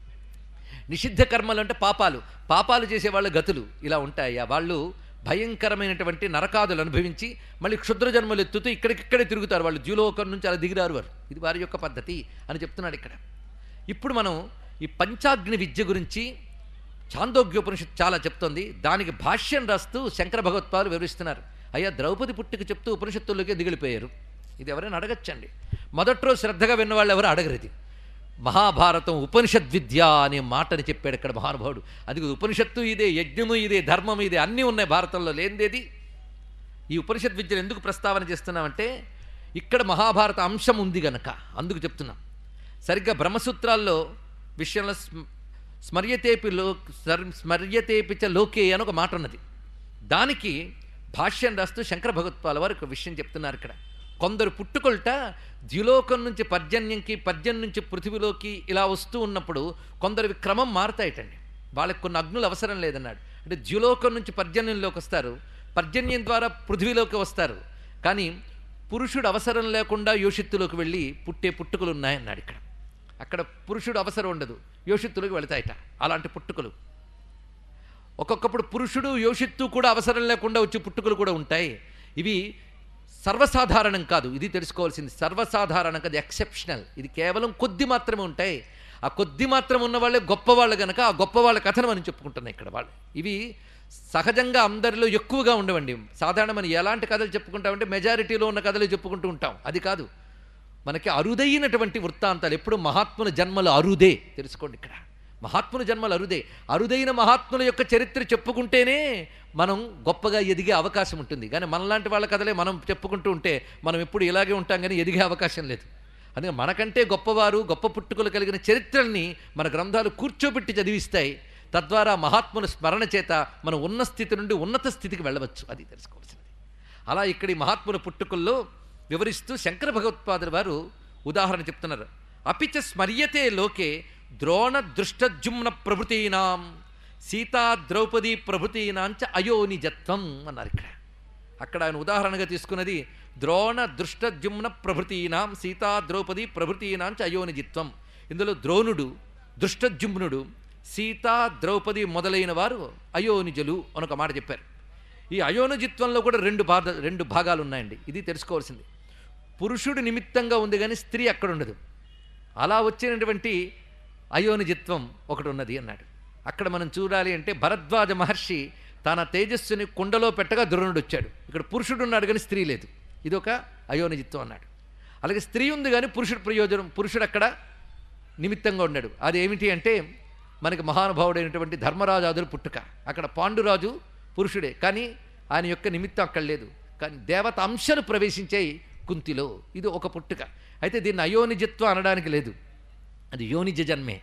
నిషిద్ధ కర్మలు అంటే పాపాలు పాపాలు చేసేవాళ్ళ గతులు ఇలా ఉంటాయి వాళ్ళు భయంకరమైనటువంటి నరకాదులు అనుభవించి మళ్ళీ క్షుద్ర జన్మలు ఎత్తుతూ ఇక్కడికిక్కడే తిరుగుతారు వాళ్ళు ద్యులోకం నుంచి అలా దిగిరారు వారు ఇది వారి యొక్క పద్ధతి అని చెప్తున్నాడు ఇక్కడ ఇప్పుడు మనం ఈ పంచాగ్ని విద్య గురించి చాందోగ్యోపనిషత్తు చాలా చెప్తోంది దానికి భాష్యం రాస్తూ శంకర భగవత్పాలు వివరిస్తున్నారు అయ్యా ద్రౌపది పుట్టిక చెప్తూ ఉపనిషత్తుల్లోకే దిగిలిపోయారు ఇది ఎవరైనా అడగచ్చండి మొదటి రోజు శ్రద్ధగా విన్నవాళ్ళు ఎవరు అడగరు ఇది మహాభారతం ఉపనిషద్ విద్య అనే మాటని చెప్పాడు ఇక్కడ మహానుభావుడు అది ఉపనిషత్తు ఇదే యజ్ఞము ఇదే ధర్మం ఇదే అన్నీ ఉన్నాయి భారతంలో లేనిదేది ఈ ఉపనిషత్ విద్యను ఎందుకు ప్రస్తావన చేస్తున్నామంటే ఇక్కడ మహాభారత అంశం ఉంది గనక అందుకు చెప్తున్నాం సరిగ్గా బ్రహ్మసూత్రాల్లో విషయంలో స్మ- స్మర్యతేపి లో స్మర్- స్మర్యతేపి చ లోకే అని ఒక మాట ఉన్నది దానికి భాష్యం రాస్తూ శంకర భగవత్పాల వారు ఒక విషయం చెప్తున్నారు ఇక్కడ కొందరు పుట్టుకొల్ట ద్యులోకం నుంచి పర్జన్యంకి పర్జన్ నుంచి పృథివిలోకి ఇలా వస్తూ ఉన్నప్పుడు కొందరివి క్రమం మారుతాయటండి వాళ్ళకి కొన్ని అగ్నులు అవసరం లేదన్నాడు అంటే ద్యులోకం నుంచి పర్జన్యంలోకి వస్తారు పర్జన్యం ద్వారా పృథివిలోకి వస్తారు కానీ పురుషుడు అవసరం లేకుండా యోషిత్తులోకి వెళ్ళి పుట్టే పుట్టుకలు ఉన్నాయన్నాడు ఇక్కడ అక్కడ పురుషుడు అవసరం ఉండదు యోషిత్తులోకి వెళతాయట అలాంటి పుట్టుకలు ఒక్కొక్కప్పుడు పురుషుడు యోషిత్తు కూడా అవసరం లేకుండా వచ్చే పుట్టుకలు కూడా ఉంటాయి ఇవి సర్వసాధారణం కాదు ఇది తెలుసుకోవాల్సింది సర్వసాధారణం కాదు ఎక్సెప్షనల్ ఇది కేవలం కొద్ది మాత్రమే ఉంటాయి ఆ కొద్ది మాత్రం ఉన్న వాళ్ళే గొప్పవాళ్ళు కనుక ఆ గొప్ప వాళ్ళ కథను మనం చెప్పుకుంటున్నాం ఇక్కడ వాళ్ళు ఇవి సహజంగా అందరిలో ఎక్కువగా ఉండవండి సాధారణ మనం ఎలాంటి కథలు చెప్పుకుంటామంటే మెజారిటీలో ఉన్న కథలు చెప్పుకుంటూ ఉంటాం అది కాదు మనకి అరుదైనటువంటి వృత్తాంతాలు ఎప్పుడు మహాత్ముల జన్మలు అరుదే తెలుసుకోండి ఇక్కడ మహాత్ముల జన్మలు అరుదే అరుదైన మహాత్ముల యొక్క చరిత్ర చెప్పుకుంటేనే మనం గొప్పగా ఎదిగే అవకాశం ఉంటుంది కానీ మనలాంటి వాళ్ళ కథలే మనం చెప్పుకుంటూ ఉంటే మనం ఎప్పుడు ఇలాగే ఉంటాం కానీ ఎదిగే అవకాశం లేదు అందుకే మనకంటే గొప్పవారు గొప్ప పుట్టుకలు కలిగిన చరిత్రల్ని మన గ్రంథాలు కూర్చోబెట్టి చదివిస్తాయి తద్వారా మహాత్ముల స్మరణ చేత మనం ఉన్న స్థితి నుండి ఉన్నత స్థితికి వెళ్ళవచ్చు అది తెలుసుకోవాల్సినది అలా ఇక్కడ ఈ మహాత్ముల పుట్టుకల్లో వివరిస్తూ శంకర భగవత్పాదుల వారు ఉదాహరణ చెప్తున్నారు అపిచ స్మర్యతే లోకే ద్రోణ దృష్టజుమ్న ప్రభృతీనాం సీతా ద్రౌపది ప్రభృతీనాంచ అయోనిజత్వం అన్నారు ఇక్కడ అక్కడ ఆయన ఉదాహరణగా తీసుకున్నది ద్రోణ దృష్టద్యుమ్న ప్రభృతీనాం సీతా ద్రౌపది ప్రభృతీనాంచ అయోనిజిత్వం ఇందులో ద్రోణుడు దృష్టద్యుమ్నుడు సీతా ద్రౌపది మొదలైన వారు అయోనిజులు అని ఒక మాట చెప్పారు ఈ అయోనిజిత్వంలో కూడా రెండు భాగ రెండు భాగాలు ఉన్నాయండి ఇది తెలుసుకోవాల్సింది పురుషుడు నిమిత్తంగా ఉంది కానీ స్త్రీ అక్కడ ఉండదు అలా వచ్చినటువంటి అయోనిజిత్వం ఒకటి ఉన్నది అన్నాడు అక్కడ మనం చూడాలి అంటే భరద్వాజ మహర్షి తన తేజస్సుని కుండలో పెట్టగా ద్రోణుడు వచ్చాడు ఇక్కడ పురుషుడు ఉన్నాడు కానీ స్త్రీ లేదు ఇది ఒక అయోనిజిత్వం అన్నాడు అలాగే స్త్రీ ఉంది కానీ పురుషుడు ప్రయోజనం పురుషుడు అక్కడ నిమిత్తంగా ఉన్నాడు అది ఏమిటి అంటే మనకి మహానుభావుడైనటువంటి ధర్మరాజాదులు పుట్టుక అక్కడ పాండురాజు పురుషుడే కానీ ఆయన యొక్క నిమిత్తం అక్కడ లేదు కానీ దేవత అంశాలు ప్రవేశించాయి కుంతిలో ఇది ఒక పుట్టుక అయితే దీన్ని అయోనిజత్వం అనడానికి లేదు అది యోనిజ జన్మే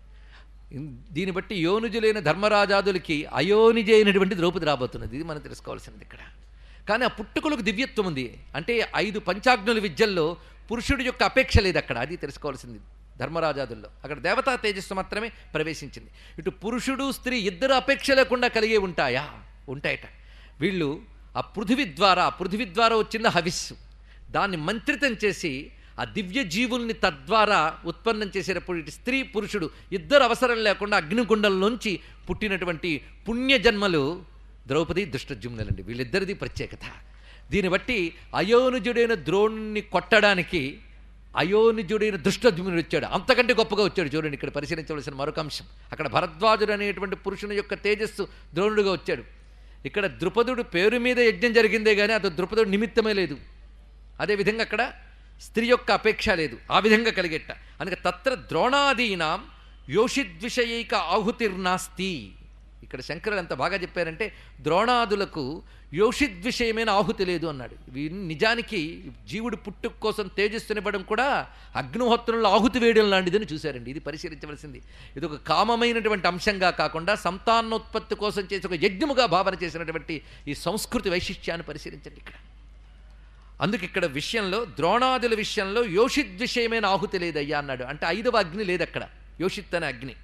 దీన్ని బట్టి యోనుజులైన ధర్మరాజాదులకి అయోనిజ అయినటువంటి ద్రౌపది రాబోతున్నది ఇది మనం తెలుసుకోవాల్సింది ఇక్కడ కానీ ఆ పుట్టుకలకు దివ్యత్వం ఉంది అంటే ఐదు పంచాగ్నుల విద్యల్లో పురుషుడి యొక్క అపేక్ష లేదు అక్కడ అది తెలుసుకోవాల్సింది ధర్మరాజాదుల్లో అక్కడ దేవతా తేజస్సు మాత్రమే ప్రవేశించింది ఇటు పురుషుడు స్త్రీ ఇద్దరు అపేక్ష లేకుండా కలిగే ఉంటాయా ఉంటాయట వీళ్ళు ఆ పృథివి ద్వారా పృథివి ద్వారా వచ్చింది హవిస్సు దాన్ని మంత్రితం చేసి ఆ దివ్య జీవుల్ని తద్వారా ఉత్పన్నం చేసేటప్పుడు ఇటు స్త్రీ పురుషుడు ఇద్దరు అవసరం లేకుండా అగ్నికుండంలోంచి పుట్టినటువంటి పుణ్యజన్మలు ద్రౌపది దుష్టజుమ్నులండి వీళ్ళిద్దరిది ప్రత్యేకత దీన్ని బట్టి అయోనుజుడైన ద్రోణుని కొట్టడానికి అయోనిజుడైన దుష్టజుమ్నుడు వచ్చాడు అంతకంటే గొప్పగా వచ్చాడు చూడండి ఇక్కడ పరిశీలించవలసిన మరొక అంశం అక్కడ భరద్వాజుడు అనేటువంటి పురుషుని యొక్క తేజస్సు ద్రోణుడుగా వచ్చాడు ఇక్కడ ద్రుపదుడు పేరు మీద యజ్ఞం జరిగిందే కానీ అది ద్రుపదుడు నిమిత్తమే లేదు అదేవిధంగా అక్కడ స్త్రీ యొక్క అపేక్ష లేదు ఆ విధంగా కలిగెట్ట అందుకే తత్ర ద్రోణాదీనాం యోషిద్విషయైక ఆహుతిర్నాస్తి ఇక్కడ శంకరులు ఎంత బాగా చెప్పారంటే ద్రోణాదులకు యోషిద్విషయమైన ఆహుతి లేదు అన్నాడు ఇవి నిజానికి జీవుడు పుట్టుక కోసం తేజస్సునివ్వడం కూడా అగ్నిహోత్రంలో ఆహుతి వేయడం లాంటిదని చూశారండి ఇది పరిశీలించవలసింది ఇది ఒక కామమైనటువంటి అంశంగా కాకుండా సంతానోత్పత్తి కోసం చేసి ఒక యజ్ఞముగా భావన చేసినటువంటి ఈ సంస్కృతి వైశిష్ట్యాన్ని పరిశీలించండి ఇక్కడ అందుకు ఇక్కడ విషయంలో ద్రోణాదుల విషయంలో యోషిత్ విషయమైన ఆహుతి లేదయ్యా అన్నాడు అంటే ఐదవ అగ్ని లేదు అక్కడ యోషిత్ అనే అగ్ని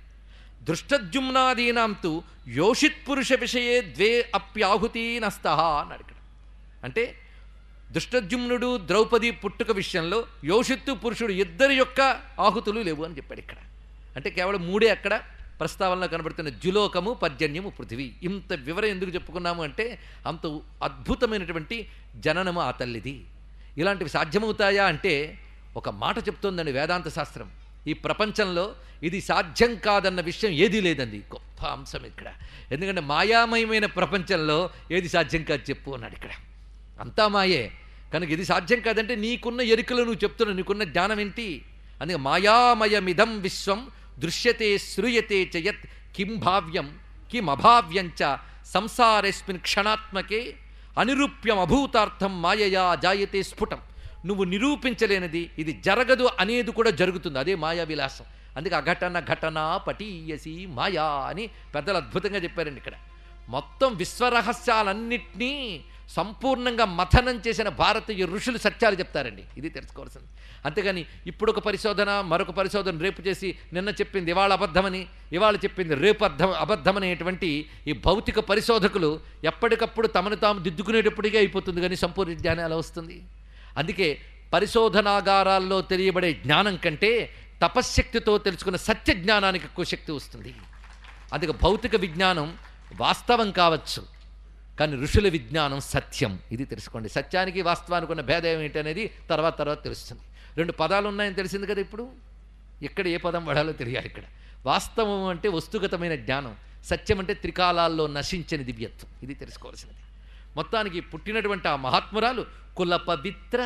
దృష్టద్యుమ్నాదీనాంతు యోషిత్ పురుష విషయే ద్వే అప్యాహుతి నస్త అన్నాడు ఇక్కడ అంటే దుష్టద్యుమ్నుడు ద్రౌపది పుట్టుక విషయంలో యోషిత్తు పురుషుడు ఇద్దరి యొక్క ఆహుతులు లేవు అని చెప్పాడు ఇక్కడ అంటే కేవలం మూడే అక్కడ ప్రస్తావనలో కనబడుతున్న జులోకము పర్జన్యము పృథివీ ఇంత వివరం ఎందుకు చెప్పుకున్నాము అంటే అంత అద్భుతమైనటువంటి జననము ఆ తల్లిది ఇలాంటివి సాధ్యమవుతాయా అంటే ఒక మాట చెప్తోందండి వేదాంత శాస్త్రం ఈ ప్రపంచంలో ఇది సాధ్యం కాదన్న విషయం ఏదీ లేదండి గొప్ప అంశం ఇక్కడ ఎందుకంటే మాయామయమైన ప్రపంచంలో ఏది సాధ్యం కాదు చెప్పు అన్నాడు ఇక్కడ అంతా మాయే కనుక ఇది సాధ్యం కాదంటే నీకున్న ఎరుకలు నువ్వు చెప్తున్నావు నీకున్న జ్ఞానం ఏంటి అందుకే మాయామయమిదం విశ్వం దృశ్యతే శ్రూయతే చ యత్ కిం భావ్యం కిం అభావ్యంచ సంసారేస్మిన్ క్షణాత్మకే అనిరూప్యం అభూతార్థం మాయయా జాయతే స్ఫుటం నువ్వు నిరూపించలేనిది ఇది జరగదు అనేది కూడా జరుగుతుంది అదే మాయా విలాసం అందుకే అఘటన ఘటన పటీయసి మాయా అని పెద్దలు అద్భుతంగా చెప్పారండి ఇక్కడ మొత్తం విశ్వరహస్యాలన్నింటినీ సంపూర్ణంగా మథనం చేసిన భారతీయ ఋషులు సత్యాలు చెప్తారండి ఇది తెలుసుకోవాల్సింది అంతేగాని ఇప్పుడు ఒక పరిశోధన మరొక పరిశోధన రేపు చేసి నిన్న చెప్పింది ఇవాళ అబద్ధమని ఇవాళ చెప్పింది రేపు అర్థం అబద్ధమనేటువంటి ఈ భౌతిక పరిశోధకులు ఎప్పటికప్పుడు తమను తాము దిద్దుకునేటప్పటికే అయిపోతుంది కానీ సంపూర్ణ జ్ఞానం ఎలా వస్తుంది అందుకే పరిశోధనాగారాల్లో తెలియబడే జ్ఞానం కంటే తపశ్శక్తితో తెలుసుకున్న సత్య జ్ఞానానికి ఎక్కువ శక్తి వస్తుంది అందుకే భౌతిక విజ్ఞానం వాస్తవం కావచ్చు కానీ ఋషుల విజ్ఞానం సత్యం ఇది తెలుసుకోండి సత్యానికి వాస్తవానికి ఉన్న భేదం ఏంటి అనేది తర్వాత తర్వాత తెలుస్తుంది రెండు పదాలు ఉన్నాయని తెలిసింది కదా ఇప్పుడు ఎక్కడ ఏ పదం పడాలో తెలియాలి ఇక్కడ వాస్తవం అంటే వస్తుగతమైన జ్ఞానం సత్యం అంటే త్రికాలాల్లో నశించని దివ్యత్వం ఇది తెలుసుకోవాల్సినది మొత్తానికి పుట్టినటువంటి ఆ మహాత్మురాలు కుల పవిత్ర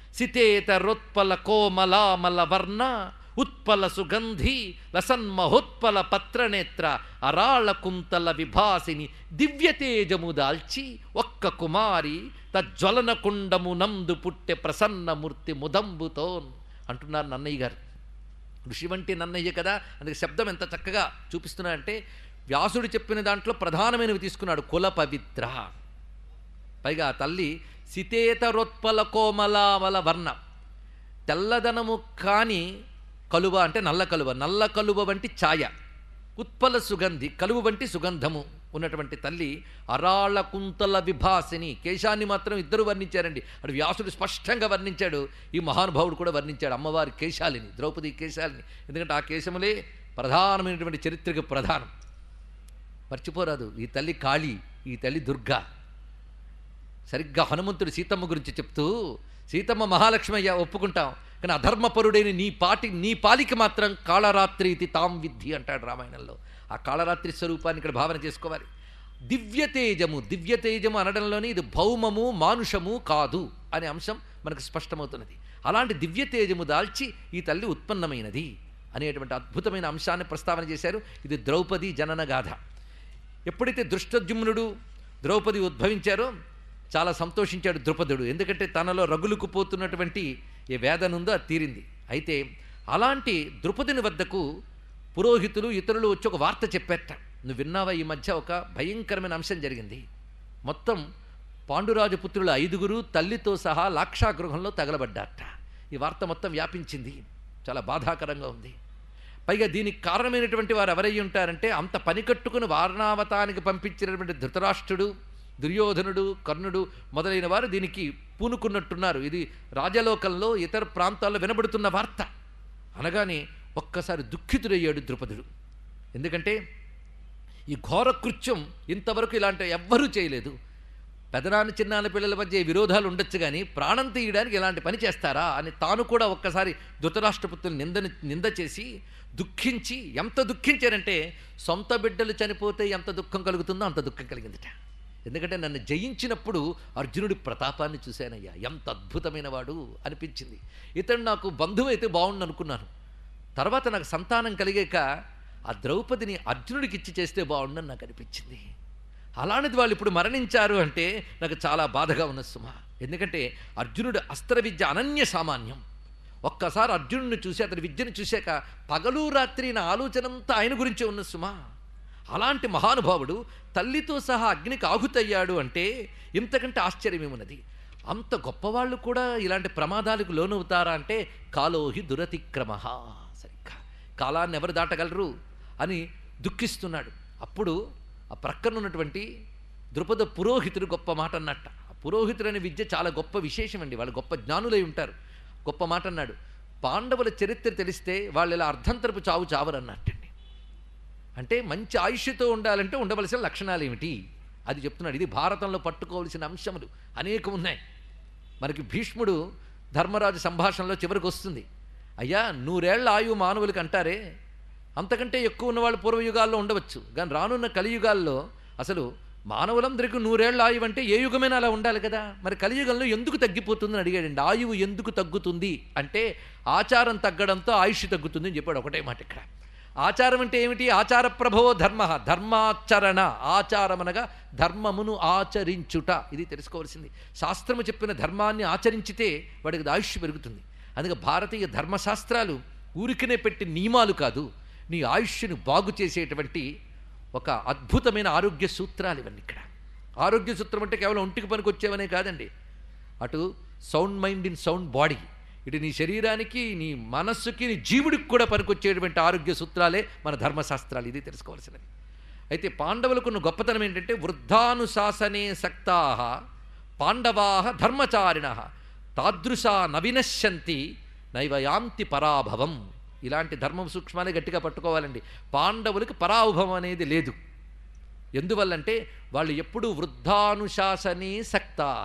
సితేతరోత్పల కోమలామల వర్ణ ఉత్పల సుగంధి లసన్మహోత్పల పత్రనేత్ర అరాళ కుంతల విభాసిని దివ్యతేజము దాల్చి ఒక్క కుమారి తజ్వలన కుండము నందు పుట్టె ప్రసన్నమూర్తి ముదంబుతో అంటున్నారు నన్నయ్య గారు ఋషి వంటి నన్నయ్య కదా అందుకే శబ్దం ఎంత చక్కగా చూపిస్తున్నాడంటే వ్యాసుడు చెప్పిన దాంట్లో ప్రధానమైనవి తీసుకున్నాడు కుల పవిత్ర పైగా ఆ తల్లి సితేతరోత్పల కోమలామల వర్ణ తెల్లదనము కాని కలువ అంటే నల్ల కలువ నల్ల కలువ వంటి ఛాయ ఉత్పల సుగంధి కలువు వంటి సుగంధము ఉన్నటువంటి తల్లి అరాళ కుంతల విభాసిని కేశాన్ని మాత్రం ఇద్దరు వర్ణించారండి అటు వ్యాసుడు స్పష్టంగా వర్ణించాడు ఈ మహానుభావుడు కూడా వర్ణించాడు అమ్మవారి కేశాలిని ద్రౌపది కేశాలిని ఎందుకంటే ఆ కేశములే ప్రధానమైనటువంటి చరిత్రకు ప్రధానం మర్చిపోరాదు ఈ తల్లి కాళీ ఈ తల్లి దుర్గా సరిగ్గా హనుమంతుడు సీతమ్మ గురించి చెప్తూ సీతమ్మ మహాలక్ష్మయ్య ఒప్పుకుంటాం కానీ అధర్మపరుడైన నీ పాటి నీ పాలికి మాత్రం కాళరాత్రి ఇది తాం విద్ధి అంటాడు రామాయణంలో ఆ కాళరాత్రి స్వరూపాన్ని ఇక్కడ భావన చేసుకోవాలి దివ్యతేజము దివ్యతేజము అనడంలోని ఇది భౌమము మానుషము కాదు అనే అంశం మనకు స్పష్టమవుతున్నది అలాంటి దివ్యతేజము దాల్చి ఈ తల్లి ఉత్పన్నమైనది అనేటువంటి అద్భుతమైన అంశాన్ని ప్రస్తావన చేశారు ఇది ద్రౌపది జనన గాథ ఎప్పుడైతే దృష్టద్యుమ్నుడు ద్రౌపది ఉద్భవించారో చాలా సంతోషించాడు ద్రుపదుడు ఎందుకంటే తనలో రగులుకు పోతున్నటువంటి ఏ వేదన ఉందో అది తీరింది అయితే అలాంటి ద్రుపదుని వద్దకు పురోహితులు ఇతరులు వచ్చి ఒక వార్త చెప్పేట నువ్వు విన్నావా ఈ మధ్య ఒక భయంకరమైన అంశం జరిగింది మొత్తం పాండురాజు పుత్రుల ఐదుగురు తల్లితో సహా లాక్షాగృహంలో తగలబడ్డారట ఈ వార్త మొత్తం వ్యాపించింది చాలా బాధాకరంగా ఉంది పైగా దీనికి కారణమైనటువంటి వారు ఎవరై ఉంటారంటే అంత పని కట్టుకుని వారణావతానికి పంపించినటువంటి ధృతరాష్ట్రుడు దుర్యోధనుడు కర్ణుడు మొదలైన వారు దీనికి పూనుకున్నట్టున్నారు ఇది రాజలోకంలో ఇతర ప్రాంతాల్లో వినబడుతున్న వార్త అనగానే ఒక్కసారి దుఃఖితుడయ్యాడు ద్రుపదుడు ఎందుకంటే ఈ ఘోర కృత్యం ఇంతవరకు ఇలాంటి ఎవ్వరూ చేయలేదు పెదనాన్న చిన్నాన్న పిల్లల మధ్య ఈ విరోధాలు ఉండొచ్చు కానీ ప్రాణం తీయడానికి ఇలాంటి పని చేస్తారా అని తాను కూడా ఒక్కసారి ధృతరాష్ట్రపుత్రులు నిందని నింద చేసి దుఃఖించి ఎంత దుఃఖించారంటే సొంత బిడ్డలు చనిపోతే ఎంత దుఃఖం కలుగుతుందో అంత దుఃఖం కలిగిందిట ఎందుకంటే నన్ను జయించినప్పుడు అర్జునుడి ప్రతాపాన్ని చూశానయ్యా ఎంత అద్భుతమైన వాడు అనిపించింది ఇతడు నాకు బంధువు అయితే బాగుండు అనుకున్నాను తర్వాత నాకు సంతానం కలిగాక ఆ ద్రౌపదిని అర్జునుడికి ఇచ్చి చేస్తే బాగుండని నాకు అనిపించింది అలాంటిది వాళ్ళు ఇప్పుడు మరణించారు అంటే నాకు చాలా బాధగా ఉన్న సుమ ఎందుకంటే అర్జునుడు అస్త్ర విద్య అనన్య సామాన్యం ఒక్కసారి అర్జునుడిని చూసి అతని విద్యను చూశాక పగలు రాత్రి నా ఆలోచనంతా ఆయన గురించే ఉన్న సుమా అలాంటి మహానుభావుడు తల్లితో సహా అగ్నికి ఆహుతయ్యాడు అంటే ఇంతకంటే ఆశ్చర్యమేమున్నది అంత గొప్పవాళ్ళు కూడా ఇలాంటి ప్రమాదాలకు లోనవుతారా అంటే కాలోహి దురతిక్రమ సరిగ్గా కాలాన్ని ఎవరు దాటగలరు అని దుఃఖిస్తున్నాడు అప్పుడు ఆ ప్రక్కన ఉన్నటువంటి ద్రుపద పురోహితుడు గొప్ప మాట అన్నట్ట ఆ పురోహితుడు అనే విద్య చాలా గొప్ప విశేషం అండి వాళ్ళు గొప్ప జ్ఞానులై ఉంటారు గొప్ప మాట అన్నాడు పాండవుల చరిత్ర తెలిస్తే వాళ్ళు ఇలా అర్ధంతరపు చావు చావరు అన్నట్టండి అంటే మంచి ఆయుష్తో ఉండాలంటే ఉండవలసిన లక్షణాలు ఏమిటి అది చెప్తున్నాడు ఇది భారతంలో పట్టుకోవలసిన అంశములు అనేకం ఉన్నాయి మనకి భీష్ముడు ధర్మరాజు సంభాషణలో చివరికి వస్తుంది అయ్యా నూరేళ్ల ఆయువు మానవులకి అంటారే అంతకంటే ఎక్కువ ఉన్నవాళ్ళు పూర్వయుగాల్లో ఉండవచ్చు కానీ రానున్న కలియుగాల్లో అసలు మానవులందరికీ నూరేళ్ల ఆయువు అంటే ఏ యుగమైనా అలా ఉండాలి కదా మరి కలియుగంలో ఎందుకు తగ్గిపోతుందని అడిగాడండి ఆయువు ఎందుకు తగ్గుతుంది అంటే ఆచారం తగ్గడంతో ఆయుష్ తగ్గుతుంది అని చెప్పాడు ఒకటే మాట ఇక్కడ ఆచారం అంటే ఏమిటి ఆచార ప్రభవో ధర్మ ధర్మాచరణ ఆచారం అనగా ధర్మమును ఆచరించుట ఇది తెలుసుకోవాల్సింది శాస్త్రము చెప్పిన ధర్మాన్ని ఆచరించితే వాడికి ఆయుష్ పెరుగుతుంది అందుకే భారతీయ ధర్మశాస్త్రాలు ఊరికనే పెట్టి నియమాలు కాదు నీ ఆయుష్ను బాగు చేసేటువంటి ఒక అద్భుతమైన ఆరోగ్య సూత్రాలు ఇవన్నీ ఇక్కడ ఆరోగ్య సూత్రం అంటే కేవలం ఒంటికి పనికి వచ్చేవనే కాదండి అటు sound mind in sound body ఇటు నీ శరీరానికి నీ మనస్సుకి నీ జీవుడికి కూడా పనికొచ్చేటువంటి ఆరోగ్య సూత్రాలే మన ధర్మశాస్త్రాలు ఇది తెలుసుకోవాల్సినవి అయితే పాండవులకున్న గొప్పతనం ఏంటంటే వృద్ధానుశాసనే సక్తా పాండవా ధర్మచారిణ తాదృశా నవినశ్యంతి నైవయాంతి పరాభవం ఇలాంటి ధర్మం సూక్ష్మాలే గట్టిగా పట్టుకోవాలండి పాండవులకి పరాభవం అనేది లేదు ఎందువల్లంటే వాళ్ళు ఎప్పుడూ వృద్ధానుశాసనే సక్తాహ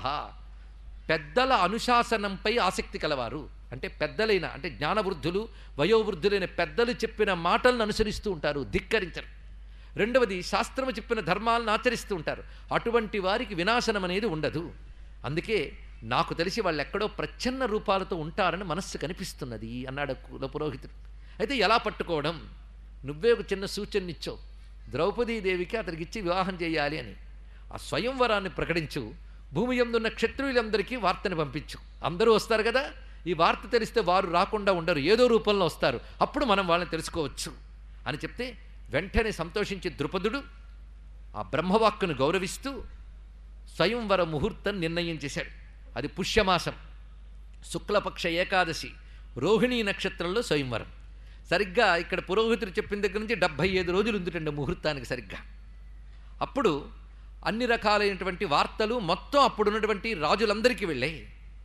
పెద్దల అనుశాసనంపై ఆసక్తి కలవారు అంటే పెద్దలైన అంటే జ్ఞానవృద్ధులు వయోవృద్ధులైన పెద్దలు చెప్పిన మాటలను అనుసరిస్తూ ఉంటారు ధిక్కరించరు రెండవది శాస్త్రము చెప్పిన ధర్మాలను ఆచరిస్తూ ఉంటారు అటువంటి వారికి వినాశనం అనేది ఉండదు అందుకే నాకు తెలిసి వాళ్ళు ఎక్కడో ప్రచ్ఛన్న రూపాలతో ఉంటారని మనస్సు కనిపిస్తున్నది అన్నాడు కుల పురోహితుడు అయితే ఎలా పట్టుకోవడం నువ్వే ఒక చిన్న సూచన ఇచ్చావు ద్రౌపదీదేవికి అతనికి ఇచ్చి వివాహం చేయాలి అని ఆ స్వయంవరాన్ని ప్రకటించు భూమి ఎందున్న క్షత్రియులందరికీ వార్తని పంపించు అందరూ వస్తారు కదా ఈ వార్త తెలిస్తే వారు రాకుండా ఉండరు ఏదో రూపంలో వస్తారు అప్పుడు మనం వాళ్ళని తెలుసుకోవచ్చు అని చెప్తే వెంటనే సంతోషించి ద్రుపదుడు ఆ బ్రహ్మవాక్కును గౌరవిస్తూ స్వయంవర ముహూర్తం నిర్ణయం చేశాడు అది పుష్యమాసం శుక్లపక్ష ఏకాదశి రోహిణీ నక్షత్రంలో స్వయంవరం సరిగ్గా ఇక్కడ పురోహితుడు చెప్పిన దగ్గర నుంచి డెబ్భై ఐదు రోజులు ఉందిటండి ముహూర్తానికి సరిగ్గా అప్పుడు అన్ని రకాలైనటువంటి వార్తలు మొత్తం అప్పుడు ఉన్నటువంటి రాజులందరికీ వెళ్ళాయి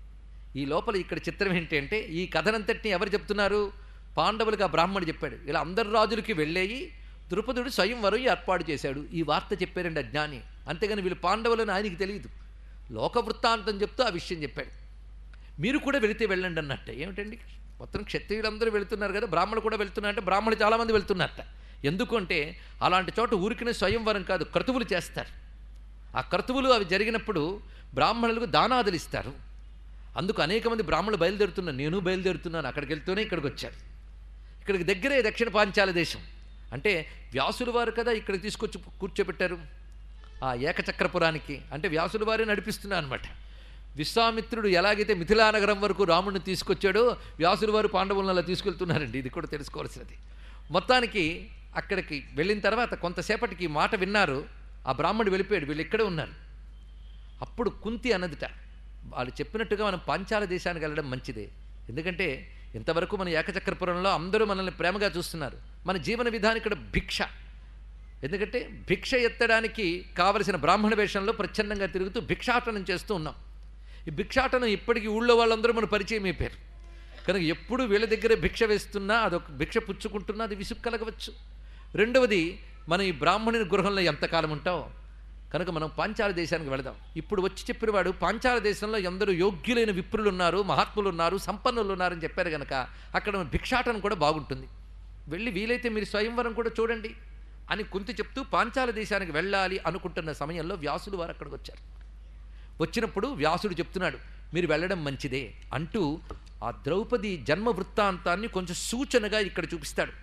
ఈ లోపల ఇక్కడ చిత్రం ఏంటి అంటే ఈ కథనంతటిని ఎవరు చెప్తున్నారు పాండవులకు ఆ బ్రాహ్మణుడు చెప్పాడు ఇలా అందరు రాజులకి వెళ్ళేయి ద్రుపదుడు స్వయంవరం ఏర్పాటు చేశాడు ఈ వార్త చెప్పారండి అజ్ఞాని అంతేగాని వీళ్ళు పాండవులని ఆయనకి తెలియదు లోక వృత్తాంతం చెప్తూ ఆ విషయం చెప్పాడు మీరు కూడా వెళితే వెళ్ళండి అన్నట్టే ఏమిటండి మొత్తం క్షత్రియులందరూ వెళుతున్నారు కదా బ్రాహ్మణులు కూడా వెళ్తున్నారంటే బ్రాహ్మణులు చాలామంది వెళ్తున్నారట ఎందుకంటే అలాంటి చోట ఊరికినే స్వయంవరం కాదు క్రతువులు చేస్తారు ఆ క్రతువులు అవి జరిగినప్పుడు బ్రాహ్మణులకు దానాదులు ఇస్తారు అందుకు అనేక మంది బ్రాహ్మణులు బయలుదేరుతున్నారు నేను బయలుదేరుతున్నాను అక్కడికి వెళ్తూనే ఇక్కడికి వచ్చారు ఇక్కడికి దగ్గరే దక్షిణ పాంచాల దేశం అంటే వ్యాసులు వారు కదా ఇక్కడికి తీసుకొచ్చి కూర్చోబెట్టారు ఆ ఏకచక్రపురానికి అంటే వ్యాసుల వారే నడిపిస్తున్నారు అనమాట విశ్వామిత్రుడు ఎలాగైతే మిథిలానగరం వరకు రాముడిని తీసుకొచ్చాడో వ్యాసుల వారు పాండవులను అలా తీసుకెళ్తున్నారండి ఇది కూడా తెలుసుకోవాల్సినది మొత్తానికి అక్కడికి వెళ్ళిన తర్వాత కొంతసేపటికి ఈ మాట విన్నారు ఆ బ్రాహ్మణుడు వెళ్ళిపోయాడు వీళ్ళు ఇక్కడే ఉన్నారు అప్పుడు కుంతి అన్నదిట వాళ్ళు చెప్పినట్టుగా మనం పాంచాల దేశానికి వెళ్ళడం మంచిదే ఎందుకంటే ఇంతవరకు మన ఏకచక్రపురంలో అందరూ మనల్ని ప్రేమగా చూస్తున్నారు మన జీవన విధానం ఇక్కడ భిక్ష ఎందుకంటే భిక్ష ఎత్తడానికి కావలసిన బ్రాహ్మణ వేషంలో ప్రచ్ఛన్నంగా తిరుగుతూ భిక్షాటనం చేస్తూ ఉన్నాం ఈ భిక్షాటనం ఇప్పటికీ ఊళ్ళో వాళ్ళందరూ మన పరిచయం అయిపోయారు కనుక ఎప్పుడు వీళ్ళ దగ్గర భిక్ష వేస్తున్నా అదొక భిక్ష పుచ్చుకుంటున్నా అది విసుగు కలగవచ్చు రెండవది మనం ఈ బ్రాహ్మణుని గృహంలో ఎంతకాలం ఉంటావు కనుక మనం పాంచాల దేశానికి వెళదాం ఇప్పుడు వచ్చి చెప్పినవాడు పాంచాల దేశంలో ఎందరూ యోగ్యులైన విప్రులు ఉన్నారు మహాత్ములు ఉన్నారు సంపన్నులు ఉన్నారని చెప్పారు కనుక అక్కడ భిక్షాటనం కూడా బాగుంటుంది వెళ్ళి వీలైతే మీరు స్వయంవరం కూడా చూడండి అని కుంతి చెప్తూ పాంచాల దేశానికి వెళ్ళాలి అనుకుంటున్న సమయంలో వ్యాసులు వారు అక్కడికి వచ్చారు వచ్చినప్పుడు వ్యాసుడు చెప్తున్నాడు మీరు వెళ్ళడం మంచిదే అంటూ ఆ ద్రౌపది జన్మ వృత్తాంతాన్ని కొంచెం సూచనగా ఇక్కడ చూపిస్తాడు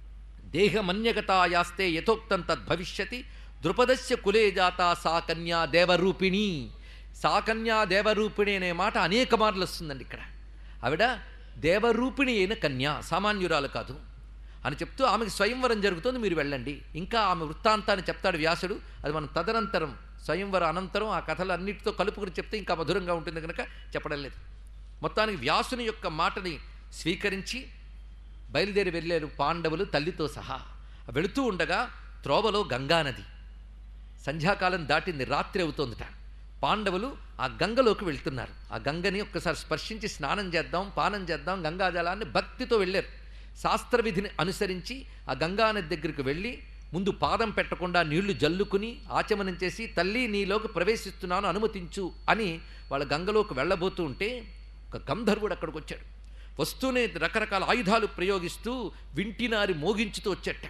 దేహమన్యగతాయాస్తే యథోక్తం తద్భవిష్యతి ద్రుపదస్య కులే జాత సా కన్యా దేవరూపిణి సా కన్యా దేవరూపిణి అనే మాట అనేక మార్లు వస్తుందండి ఇక్కడ ఆవిడ దేవరూపిణి అయిన కన్య సామాన్యురాలు కాదు అని చెప్తూ ఆమెకి స్వయంవరం జరుగుతుంది మీరు వెళ్ళండి ఇంకా ఆమె వృత్తాంతాన్ని చెప్తాడు వ్యాసుడు అది మనం తదనంతరం స్వయంవర అనంతరం ఆ కథలు అన్నిటితో కలుపుకుని చెప్తే ఇంకా మధురంగా ఉంటుంది కనుక చెప్పడం లేదు మొత్తానికి వ్యాసుని యొక్క మాటని స్వీకరించి బయలుదేరి వెళ్ళారు పాండవులు తల్లితో సహా వెళుతూ ఉండగా త్రోవలో గంగానది సంధ్యాకాలం దాటింది రాత్రి అవుతోందిట పాండవులు ఆ గంగలోకి వెళ్తున్నారు ఆ గంగని ఒక్కసారి స్పర్శించి స్నానం చేద్దాం పానం చేద్దాం గంగాజలాన్ని భక్తితో వెళ్ళారు శాస్త్రవిధిని అనుసరించి ఆ గంగానది దగ్గరికి వెళ్ళి ముందు పాదం పెట్టకుండా నీళ్లు జల్లుకుని ఆచమనం చేసి తల్లి నీలోకి ప్రవేశిస్తున్నాను అనుమతించు అని వాళ్ళ గంగలోకి వెళ్ళబోతూ ఉంటే ఒక గంధర్వుడు అక్కడికి వచ్చాడు వస్తూనే రకరకాల ఆయుధాలు ప్రయోగిస్తూ వింటినారి మోగించుతూ వచ్చేట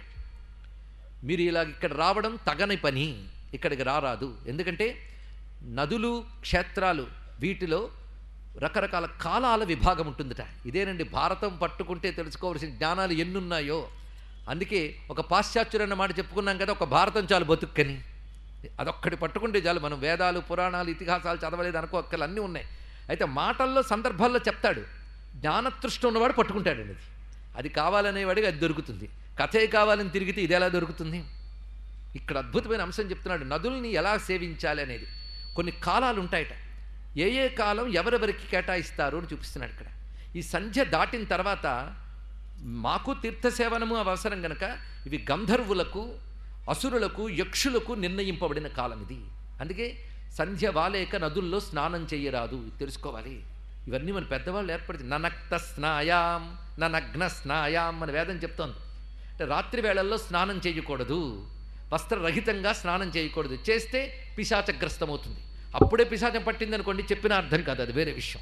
మీరు ఇలా ఇక్కడ రావడం తగని పని ఇక్కడికి రారాదు ఎందుకంటే నదులు క్షేత్రాలు వీటిలో రకరకాల కాలాల విభాగం ఉంటుందట ఇదేనండి భారతం పట్టుకుంటే తెలుసుకోవాల్సిన జ్ఞానాలు ఎన్నున్నాయో అందుకే ఒక పాశ్చాత్యుడు అన్న మాట చెప్పుకున్నాం కదా ఒక భారతం చాలు బతుక్కని అదొక్కటి పట్టుకుంటే చాలు మనం వేదాలు పురాణాలు ఇతిహాసాలు చదవలేదు అనుకో అక్కలు అన్నీ ఉన్నాయి అయితే మాటల్లో సందర్భాల్లో చెప్తాడు జ్ఞానతృష్టి ఉన్నవాడు పట్టుకుంటాడు అది అది కావాలనేవాడికి అది దొరుకుతుంది కథే కావాలని తిరిగితే ఇది ఎలా దొరుకుతుంది ఇక్కడ అద్భుతమైన అంశం చెప్తున్నాడు నదుల్ని ఎలా సేవించాలి అనేది కొన్ని కాలాలు ఉంటాయట ఏ ఏ కాలం ఎవరెవరికి కేటాయిస్తారు అని చూపిస్తున్నాడు ఇక్కడ ఈ సంధ్య దాటిన తర్వాత మాకు తీర్థసేవనము అవసరం గనక ఇవి గంధర్వులకు అసురులకు యక్షులకు నిర్ణయింపబడిన కాలం ఇది అందుకే సంధ్య వాలేక నదుల్లో స్నానం చేయరాదు ఇది తెలుసుకోవాలి ఇవన్నీ మన పెద్దవాళ్ళు ఏర్పడితే ననక్త స్నాయాం ననగ్న స్నాయాం మన వేదం చెప్తోంది అంటే రాత్రి వేళల్లో స్నానం చేయకూడదు వస్త్రరహితంగా స్నానం చేయకూడదు చేస్తే పిశాచగ్రస్తమవుతుంది అప్పుడే పిశాచం పట్టింది అనుకోండి చెప్పిన అర్థం కాదు అది వేరే విషయం